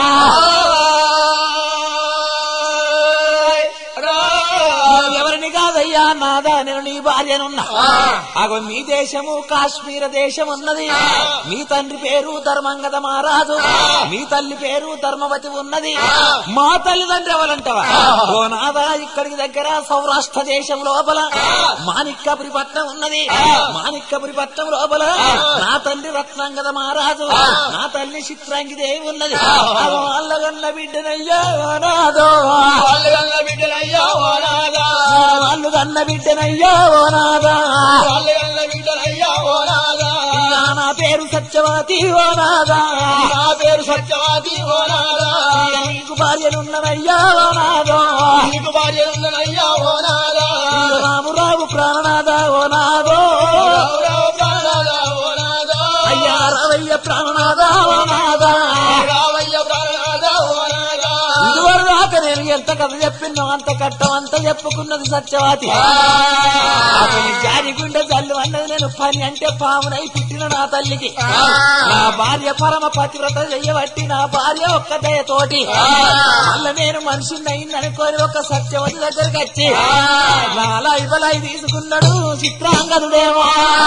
ఎవరిని కాదయ్య ఉన్నదయ్యా నాదా నేను నీ భార్యనున్నా అగో మీ దేశము కాశ్మీర దేశం ఉన్నది మీ తండ్రి పేరు ధర్మంగద మహారాజు మీ తల్లి పేరు ధర్మవతి ఉన్నది మా తల్లిదండ్రి ఎవరంటవా ఓ నాదా ఇక్కడికి దగ్గర సౌరాష్ట్ర దేశం లోపల మాణిక్కపురి పట్నం ఉన్నది మాణిక్కపురి పట్నం లోపల నా తండ్రి రత్నాంగద మహారాజు నా తల్లి చిత్రాంగి దేవి ఉన్నది అగో వాళ్ళగన్న బిడ్డనయ్యా ఓ నాదో వాళ్ళు కన్న బిడ్డలయ్యా ఓ నాదా వాళ్ళు కన్న బిడ్డనయ్యా ఓ నాదా వాళ్ళు కన్న బిడ్డలయ్యా ఓ నాదా ఇయ్యా నా పేరు సత్యవతి ఓ నాదా నా పేరు సత్యవాది ఓ నాదా ఇయ్య నీకు భార్యలున్నవయ్యా ఓ నాదో నీకు భార్య ఉందనయ్యా ఓ నాదా ఇయ్య రాము రావు ప్రాణనాథ ఓ నాదో రావు ప్రాణనాదా ఓ నాదా అయ్యా రవయ్య ప్రాణనాథ ఓ నాదా రావయ్య ప్రాణనాదా ఓ నాదా ఇదివరకు దాకా నేను ఎంత కథ చెప్పినో అంత కట్టం అంత చెప్పుకున్నది సత్యవతి అతని జారి గుండె జల్లు అన్నది నేను పని అంటే పామునై పుట్టిన నా తల్లికి నా భార్య పరమ పతివ్రత చెయ్యబట్టి నా భార్య ఒక్క దయతోటి మళ్ళా నేను మనిషిని అయిందనుకోని ఒక సత్యవతి దగ్గరికి వచ్చి నా లైఫ్ తీసుకున్నాడు చిత్రాంగదుడేమో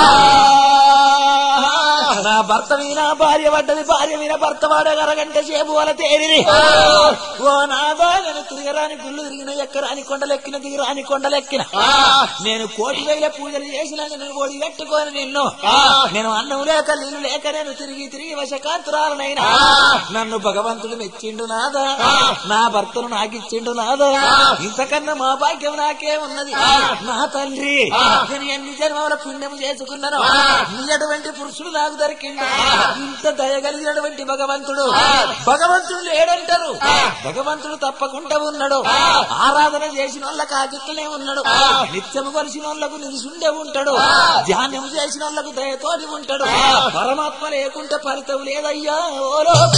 నా భర్త మీద భార్య పడ్డది భార్య మీద భర్త వాడే అరగంట సేపు వాళ్ళ తేరిని ఓ నాదా నేను తిరగరాని గుళ్ళు తిరిగిన ఎక్కరాని కొండలెక్కిన దిగరాని కొండలెక్కిన నేను కోటి వేల పూజలు చేసినా నేను ఓడి కట్టుకొని నిన్ను నేను అన్నం లేక నీళ్ళు లేక నేను తిరిగి తిరిగి వశకాంతురాలనైనా నన్ను భగవంతుడు మెచ్చిండు నాదా నా భర్తను నాకిచ్చిండు నాదా ఇంతకన్నా మా భాగ్యం నాకే ఉన్నది నా తండ్రి నేను ఎన్ని జన్మల పుణ్యం చేసుకున్నాను నీ అటువంటి పురుషుడు నాకు దొరికిండు ఇంత దయగలిగినటువంటి భగవంతుడు భగవంతుడు లేడంటారు భగవంతుడు తప్పకుండా ఉన్నాడు ఆరాధన చేసిన వాళ్ళకి ఆగిట్లనే ఉన్నాడు నిత్యము కలిసిన వాళ్ళకు నిలుసుండే ఉంటాడు ధ్యానం చేసిన వాళ్ళకు దయతోటి ఉంటాడు పరమాత్మ లేకుంటే ఫలితం లేదయ్యా ఓ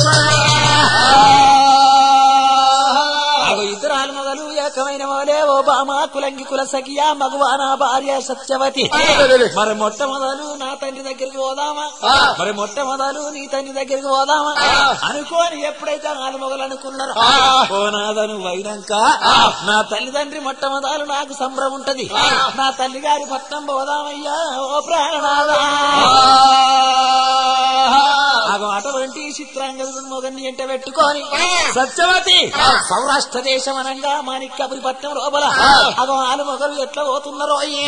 అగో ఇతరాలు మొదలు ఏకమైన మొదలే ఓ బామా కులంగి కుల సఖియా మగవానా భార్య సత్యవతి మరి మొట్టమొదలు నా తండ్రి దగ్గరికి పోదామా మరి మొట్టమొదలు నీ తండ్రి దగ్గరికి పోదామా అనుకోని ఎప్పుడైతే ఆలు మొగలు అనుకున్నారు ఓ నాదను అయినాక నా తల్లిదండ్రి మొట్టమొదలు నాకు సంబరం ఉంటది నా తల్లి గారి పట్నం పోదామయ్యా ఓ ప్రాణనాదా అగో అటువంటి చిత్రాంగదుడు మొగన్ని ఎంట పెట్టుకొని సత్యవతి సౌరాష్ట్ర దేశం అనంగా మాణిక్యపురి పట్నం లోపల అగో ఆలు మొగలు ఎట్లా పోతున్నారో అయ్యే.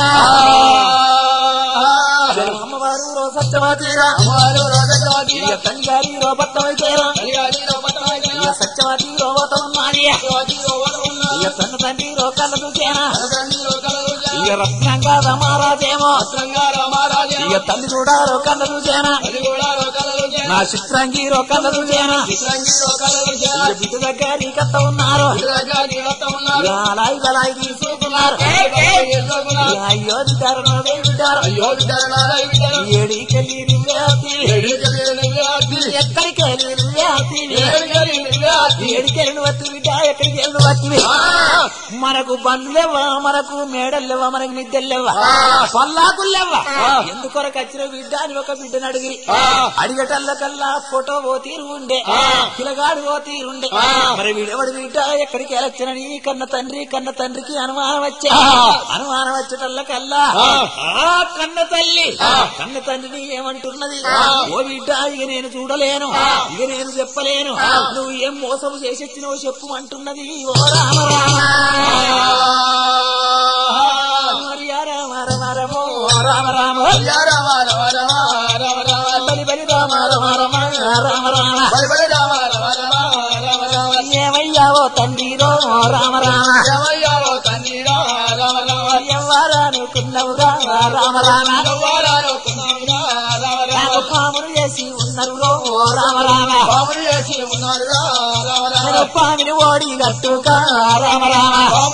జనం అమ్మవారు రో సత్యవతిరా ఇయ్య తల్లి గారి రో పట్టమైతేరా ఇయ్య సత్యవతి రో పోతమన్నాది ఇయ్య తన తండ్రి రో కళ్ళ చూసేనా ఇయ్య రత్నంగా రమారాజేమో ఇయ్య తల్లి కూడా రో కళ్ళ చూసేనా నా చిత్రాంగి రో కళ్ళ చూసేనా ఇయ్య బిడ్డ దగ్గర నీ కట్ట ఉన్నారు ఇయ్య అలాయి బలాయి తీసుకున్నారు ఇయ్య అయ్యో దిటారు దిటారు అయ్యో ఏడికెళ్ళి నువ్వే ఎక్కడికి వెళ్ళి నువ్వే ఏడికెళ్ళి వత్తి బిడ్డ ఎక్కడికి వెళ్ళి వత్తివి మనకు బండ్లేవా మనకు మేడల్లేవా మనకు మిద్దెల్లేవా పల్లాకుల్లేవా ఎందుకొరకు వచ్చిన బిడ్డ అని ఒక బిడ్డను అడిగిరి అడిగటల్లకల్లా ఫోటో ఓ తీరు ఉండే పిల్లగాడు ఓ తీరు ఉండే మరి వీడెవడు బిడ్డ ఎక్కడికి వెళ్ళొచ్చినని కన్న తండ్రి కన్న తండ్రికి అనుమానం వచ్చే అనుమానం వచ్చేటల్లకల్లా ఆ కన్న తల్లి కన్న తండ్రిని ఏమంటున్నది ఓ బిడ్డ ఇక నేను చూడలేను ఇక నేను చెప్పలేను నువ్వు ఏం మోసం చేసొచ్చినవో చెప్పు అంటున్నది ఓ రామ రామ హరియా రామ రామ రామ ఓ రామ రామ బలి బలి రామ రామ రామ రామ రామ ఏమయ్యా ఓ తండ్రి రో రామ రామ ఎవ్వరా అనుకున్నవురా రామ రామ నాకు పాములు చేసి ఉన్నారు రో రామ రామ నేను పామిని ఓడి గట్టుగా రామ రామ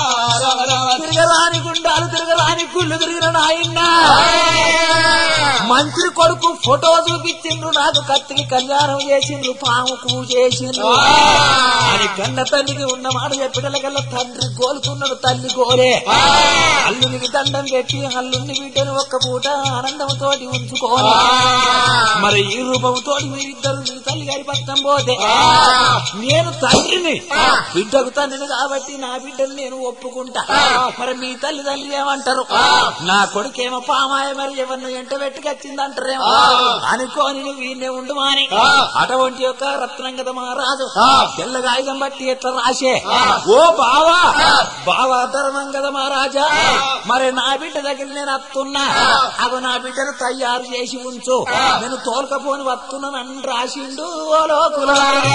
తిరగరాని గుండాలు తిరగరాని గుళ్ళు తిరిగిన నాయన్న మంత్రి కొడుకు ఫోటో చూపించిండ్రు నాకు కత్తికి కళ్యాణం చేసిండ్రు పాము పూ చేసిండ్రు అని కన్న తల్లికి ఉన్న మాట చెప్పినకల్లా తండ్రి గోలుతున్నాడు తల్లి గోలే అల్లునికి దండం పెట్టి అల్లుని బిడ్డను ఒక్క పూట ఆనందంతో ఉంచుకోవాలి మరి ఈ రూపంతో మీరిద్దరు నీ తల్లి గారి పక్కన పోతే నేను తండ్రిని బిడ్డకు తండ్రిని కాబట్టి నా బిడ్డను నేను ఒప్పుకుంటా మరి మీ తల్లి తల్లి ఏమంటారు నా కొడుకేమో పామాయ మరి ఎవరిని ఎంట పెట్టుకొచ్చిందంటారేమో అనుకోని నువ్వు ఈయనే ఉండు మాని అటువంటి యొక్క రత్నంగద మహారాజు తెల్లగా ఆయుధం బట్టి ఎట్లా రాసే ఓ బావా బావా ధర్మం కదా మహారాజా మరి నా బిడ్డ దగ్గర నేను వస్తున్నా అగో నా బిడ్డను తయారు చేసి ఉంచు నేను తోలకపోని వస్తున్నాను అని రాసిండు ఓ లోకులారా.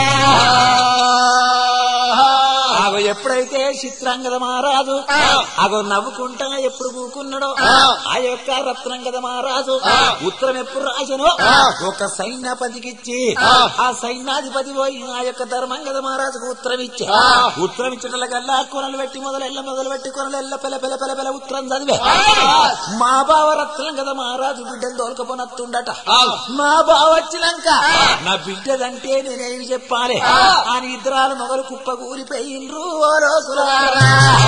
అగో ఎప్పుడైతే చిత్రాంగద మహారాజు అగో నవ్వుకుంటా ఎప్పుడు కూకున్నాడో ఆ యొక్క రత్నంగద మహారాజు ఉత్తరం ఎప్పుడు రాసనో ఒక సైన్యాపతికిచ్చి ఆ సైన్యాధిపతి పోయి ఆ యొక్క ధర్మంగద మహారాజుకు ఉత్తరం ఇచ్చే ఉత్తరం ఇచ్చటకల్లా కొనలు పెట్టి మొదలెల్ల మొదలు పెట్టి కొనలు ఎల్ల పెల పెల పెల పెల ఉత్తరం చదివే మా బావ రత్నంగద మహారాజు బిడ్డను తోలుకపోనత్తుండట మా బావ వచ్చినాక నా బిడ్డదంటే నేనేమి చెప్పాలి అని ఇద్దరాలు మొగలు కుప్ప కూలిపోయిండ్రు ఓ లోకులారా.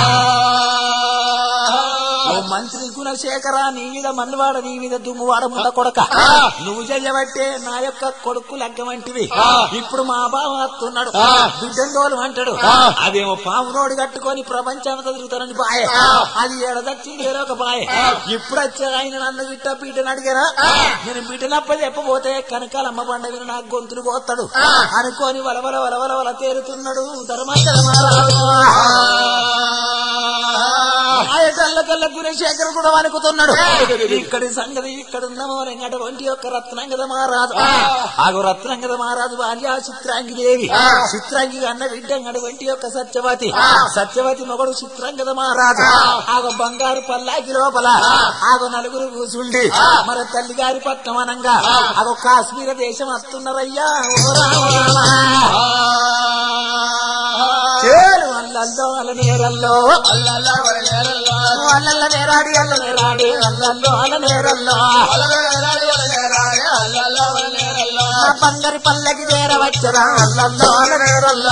ఓ మంత్రి గుణశేఖర నీ మీద మన్నువాడ నీ మీద దుమ్మువాడ ముంద కొడక నువ్వు చెయ్యబట్టే నా యొక్క కొడుకు లగ్గమంటివి ఇప్పుడు మా బావ వస్తున్నాడు బిడ్డను తోలు అంటాడు అదేమో పాము రోడ్డు కట్టుకొని ప్రపంచం తిరుగుతానని బాయ్ అది ఏడదచ్చింది వేరే ఒక బాయ్ ఇప్పుడు వచ్చే ఆయన నన్ను గిట్ట బిడ్డను అడిగారా నేను బిడ్డనప్ప చెప్పబోతే కనకాలమ్మ పండ విని నాకు గొంతులు కోస్తాడు అనుకోని వలవల వలవల వల తేరుతున్నాడు ధర్మాచల ఆయటల్లకల్ల గుణశేఖర్ కూడా వణుకుతున్నాడు ఇక్కడి సంగతి ఇక్కడ ఉన్నామో అటువంటి యొక్క రత్నంగద మహారాజు ఆగు రత్నంగద మహారాజు భార్య చిత్రాంగి దేవి చిత్రాంగి అన్న బిడ్డ అటువంటి యొక్క సత్యవతి సత్యవతి మొగడు చిత్రాంగద మహారాజు ఆగో బంగారు పల్లాకి లోపల ఆగో నలుగురు కూసుండి మన తల్లి గారి పట్నం అనంగా ఆగో కాశ్మీర దేశం వస్తున్నారయ్యా ఓ రామ చేరు అల్లల్లో అల్ల నేరల్లో అల్లల్ల నేరాడి అల్ల నేరాడి అల్లల్లో అల్ల నేరల్లో నా బంగారి పల్లకి చేరవచ్చరా అల్లల్లో అల్ల నేరల్లో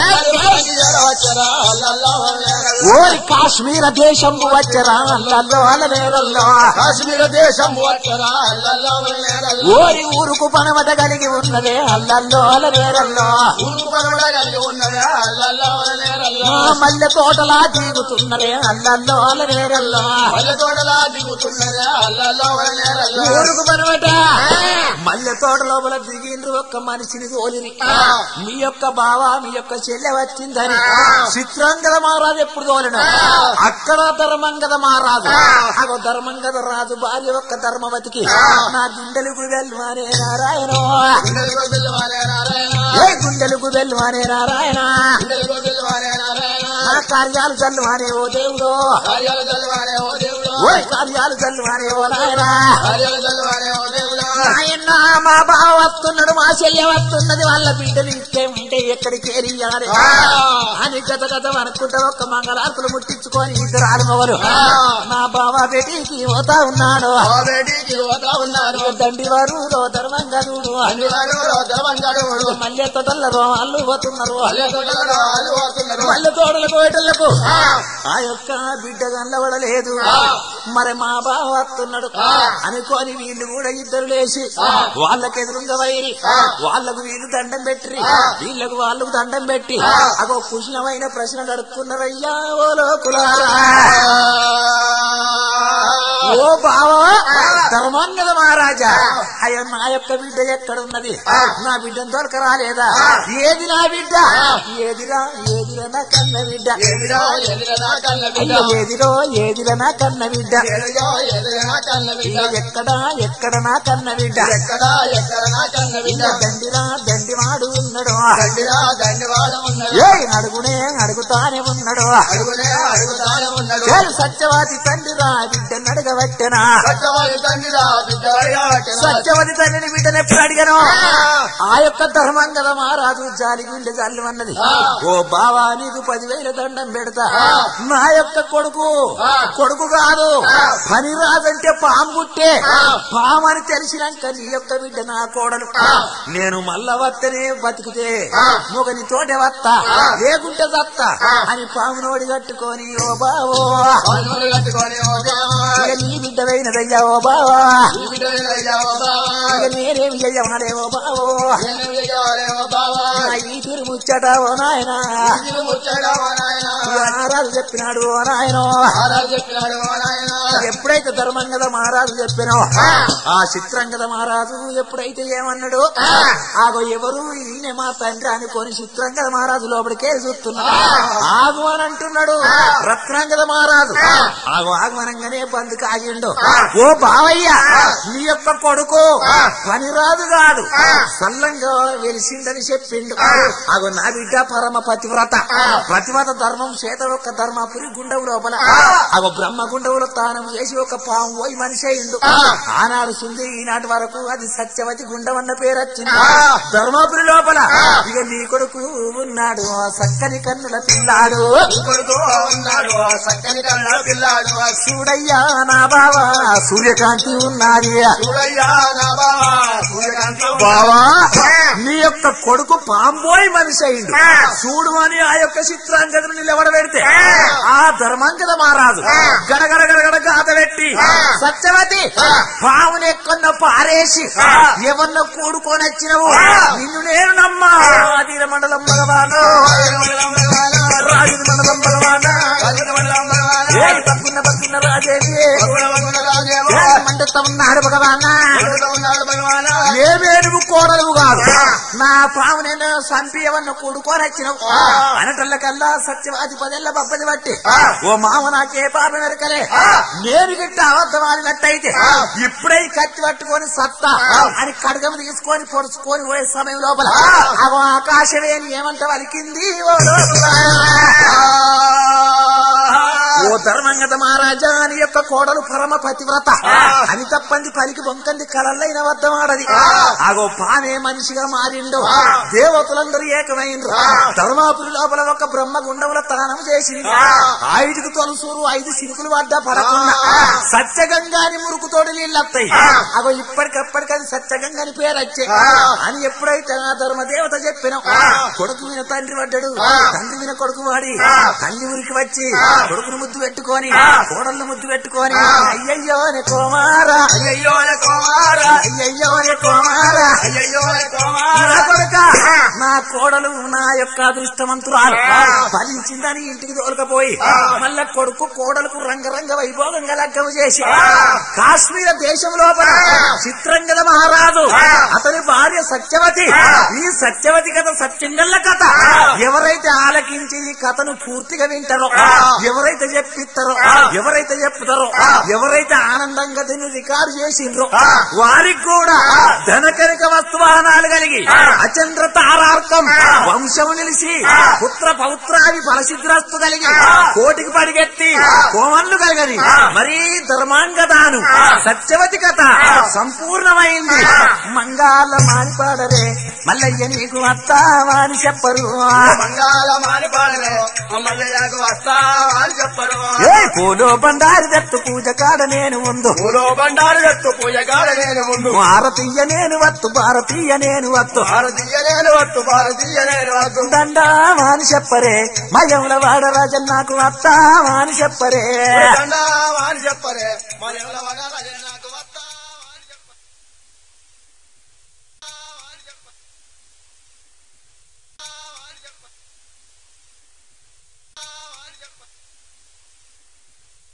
ఓరి కాశ్మీర దేశం వచ్చరా అల్లల్లో అల్ల నేరల్లో కాశ్మీర దేశం వచ్చరా అల్లల్లా వల్లేరల్లా. ఓరి ఊరుకు పనమత కలిగి ఉన్నదే అల్లల్లో అల్ల నేరల్లో ఊరుకు పనుడా కలిగి ఉన్నదా అల్లల్లా వల్లేరల్లా. ఆ మల్లె తోటలా తీగుతున్నదే అల్లల్లో అల్ల నేరల్లో పల్లె తోటలా దిగుతున్నదా అల్లల్లా వల్లేరల్లా. ఊరుకు పనమట మల్లె తోట లోపల దిగిండ్రు ఒక్క మనిషిని తోలిరి మీ యొక్క బావ మీ యొక్క చెల్లె వచ్చిందని చిత్రాంగద మహారాజు ఎప్పుడు తోలిన అక్కడ ధర్మంగద మహారాజు అగో ధర్మంగద రాజు భార్య ఒక్క ధర్మవతికి నా గుండెలకు వెల్వానే నారాయణ గుండెలు గొడ్డలు వారే నారాయణ. ఏ గుండెలకు వెల్వానే నారాయణ గుండెలు గొడ్డలు వారే నారాయణ. నా కార్యాలు చల్లువానే ఓ దేవుడు కార్యాలు చల్లవారే ఓ దేవుడా. ఓ కార్యాలు చల్లువానే ఓ నాయనా కార్యాలు చల్లవారే ఓ దేవుడా. ఆయన మా బావ వస్తున్నాడు మా చెల్లె వస్తున్నది వాళ్ళ బిడ్డలు ఇస్తే ఉంటే ఎక్కడికి వెళ్ళాలి అని గత గత అనుకుంటా ఒక్క మంగళార్తులు ముట్టించుకొని ఇద్దరు ఆడమవరు మా బావ బేటీకి పోతా ఉన్నాడు ఓ బేటీకి పోతా ఉన్నారు. దండి వారు ధర్మంగదుడు అన్ని వారు ధర్మంగడువుడు. మల్లె తొడలరు అల్లు పోతున్నారు పల్లె తోటలలో వాళ్ళు పోతున్నారు. మల్లె తోడలకు వేటలకు ఆ యొక్క బిడ్డ కనబడలేదు మరి మా బావ వస్తున్నాడు అనుకోని వీళ్ళు కూడా ఇద్దరు లేచి వాళ్ళకి ఎదురుగా వైరి వాళ్ళకు వీళ్ళు దండం పెట్టి వీళ్ళకు వాళ్ళకు దండం పెట్టి అగో కుశలమైన ప్రశ్న అడుక్కున్నారయ్యా ఓ లోకులారా ఓ బావా ధర్మాంగద మహారాజా అయ్యో నా యొక్క బిడ్డ ఎక్కడున్నది నా బిడ్డను దొరక రాలేదా ఏది నా బిడ్డ ఏదిరా ఏదిరా నా కన్న బిడ్డ ఎదిరా ఎదిరా నా కన్న బిడ్డ. అయ్యో ఏదిరో ఏదిరా నా కన్న బిడ్డ ఎదిరా ఎదిరా నా కన్న బిడ్డ. ఇక ఎక్కడ ఎక్కడ నా కన్న బిడ్డ ఎక్కడ ఎక్కడ నా కన్న బిడ్డ. ఇక దండిరా దండివాడు ఉన్నాడు దండిరా దండివాడు ఉన్నాడు. ఏ అడుగునే అడుగుతానే ఉన్నాడు అడుగునే అడుగుతానే ఉన్నాడు. చేరు సత్యవాది తండ్రిరా బిడ్డను అడగబట్టెనా సత్యవాది తండ్రిరా బిడ్డ అడగబట్టెనా. సత్య సత్యవతి తల్లిని బిడ్డను ఎప్పుడు అడిగాను ఆ యొక్క ధర్మంగద మహారాజు జాలి గుండె జాలి అన్నది ఓ బావా నీకు పదివేల దండం పెడతా నా యొక్క కొడుకు కొడుకు కాదు పని రాదంటే పాము పుట్టే పాము అని తెలిసినాక నీ యొక్క బిడ్డ నా కోడలు నేను మళ్ళా వత్తనే బతికితే మొగని తోటే వత్తా లేకుంటే దత్తా అని పాము నోడి కట్టుకొని ఓ బావో పాల్గొని కట్టుకొని ఓ దేవా, ఇక నీ బిడ్డ పోయినదయ్యా ఓ బావా ఈ బిడ్డని అయ్యా ఓ బావా, ఇక నేనేమి చెయ్యమనే ఓ బావో నేను చెయ్యాలే ఓ బావా, నా ఈ తిరుగుచ్చట ఓ నాయనా ఇది ముచ్చట ఓ నాయనా, మహారాజు చెప్పినాడు ఓ నాయనో మహారాజు చెప్పినాడు ఓ నాయనా, ఎప్పుడైతే ధర్మం కదా మహారాజు చెప్పినో ఆ చిత్రం కదా మహారాజు ఎప్పుడైతే ఏమన్నాడు ఆగో ఎవరు ఈయన మా తండ్రి అనుకొని చిత్రం కదా మహారాజు లోపలికే చూస్తున్నాడు ఆగు అని అంటున్నాడు రత్నం కదా మహారాజు ఆగు ఆగమనంగానే బంధు కాగిండు ఓ బావయ్య నీ యొక్క కొడుకు పనిరాదు కాదు సల్లంగా వెలిసిందని చెప్పిండు ఆగో నా బిడ్డ పరమ పతివ్రత ప్రతివ్రత ధర్మం చేత ఒక ధర్మపురి గుండవు లోపల ఆగో బ్రహ్మ గుండవులో తానం చేసి ఒక పాము పోయి మనిషి అయిండు ఆనాడు సుంది ఈనాటి వరకు అది సత్యవతి గుండం అన్న పేరు వచ్చింది ధర్మపురి లోపల ఇక నీ కొడుకు ఉన్నాడు ఆ సక్కని కన్నుల పిల్లాడు ఈ కొడుకు ఉన్నాడు ఆ చక్కని కళ్ళ పిల్లాడు ఆ చూడయ్యా నా బావా సూర్యకాంతి ఉన్నది చూడయ్యా నా బావా సూర్యకాంతి బావా నీ యొక్క కొడుకు పాంబోయ్ మనిషి అయిండు చూడు అని ఆ యొక్క చిత్రాంగతను నిలబడబెడితే ఆ ధర్మాంగద మారాదు గడగడ గడగడ గాత పెట్టి సత్యవతి పావుని ఎక్కన్న పారేసి ఎవన్న కూడుకొని వచ్చినవు నిన్ను నేను నమ్మా ఆదిర మండలం భగవాను రాజు మండలం భగవానా ఏ పక్కున్న పక్కున్న రాజేవి ఏ మండత ఉన్నాడు భగవానా ఏ వేరువు కోడలు కాదు నా పాము నేను సంపి ఎవరిని కూడుకొని వచ్చినావు అనటల్లకల్లా సత్యవాది పదేళ్ల బబ్బది బట్టి ఓ మామ నాకే పాప వెరకలే నేను గిట్ట అబద్ధం ఆడినట్టయితే ఇప్పుడే ఈ కత్తి పట్టుకొని సత్తా అని కడగం తీసుకొని పొడుచుకొని పోయే సమయం లోపల అగో ఆకాశవేణి ఏమంట వలికింది ఓ లోపల. ఓ ధర్మంగత మహారాజా అని యొక్క కోడలు పరమ పతివ్రత అని తప్పంది పలికి బొంకంది కలల్లైన వద్దమాడది ఆగో పానే మనిషిగా మారిండు దేవతలందరూ ఏకమైండ్రు ధర్మాపురి లోపల ఒక బ్రహ్మ గుండముల తానం చేసింది ఐదుకు తొలసూరు ఐదు సిరుకులు వద్ద పడకుండా సత్యగంగాని మురుకుతోడు నీళ్ళత్తాయి అగో ఇప్పటికప్పటికది సత్యగంగాని పేరు వచ్చే అని ఎప్పుడైతే ఆ ధర్మదేవత చెప్పిన కొడుకు విన తండ్రి పడ్డాడు తండ్రి విన కొడుకు వాడి తల్లి ఊరికి వచ్చి కొడుకును ముద్దు పెట్టుకొని కోడళ్ళు ముద్దు పెట్టుకొని అయ్యయ్యో నే కోమారా అయ్యో కుమారా అయ్యయ్యో నే కోమారా అయ్యో నా కుమారా కొడుక నా కోడలు నా యొక్క అదృష్టవంతురాలు ఫలించిందని ఇంటికి తోలకపోయి మళ్ళా కొడుకు కోడలకు రంగరంగ వైభోగంగా లగ్గము చేసి కాశ్మీర దేశం లోపల చిత్రంగద మహారాజు అతని భార్య సత్యవతి ఈ సత్యవతి కథ సత్యంగల్ల కథ ఎవరైతే ఆలకించి ఈ కథను పూర్తిగా వింటారో ఎవరైతే చెప్పిస్తారో ఎవరైతే చెప్తారో ఎవరైతే ఆనందంగా దీన్ని రికార్డు చేసిండ్రో వారికి కూడా ధనకరిక వస్తువాహనాలు కలిగి అచంద్ర తారార్కం వంశము నిలిచి పుత్ర పౌత్రాది ఫలసిద్రస్తు కలిగి కోటికి పడిగెత్తి కోమన్లు కలగని మరీ ధర్మాంగదాను సత్యవతి కథ సంపూర్ణమైంది మంగాల మానిపాడరే మల్లయ్య నీకు వస్తావా అని చెప్పరు మంగాళ మానిపాడలే మల్లయ్యకు వస్తా అని చెప్పరు ఏ పూలో బండారి దత్తు పూజ కాడ నేను ఉందు పూలో బండారు ఎత్తు పూజగాడ నేను ముందు భారతీయ నేను వత్తు భారతీయ నేను వత్తు భారతీయ నేను వత్తు భారతీయ నేను వత్తు దండావా అని చెప్పరే మయముల వాడ రాజన్ నాకు వస్తావా అని చెప్పరే దండా అని చెప్పరే మరి ఎవరి వగాల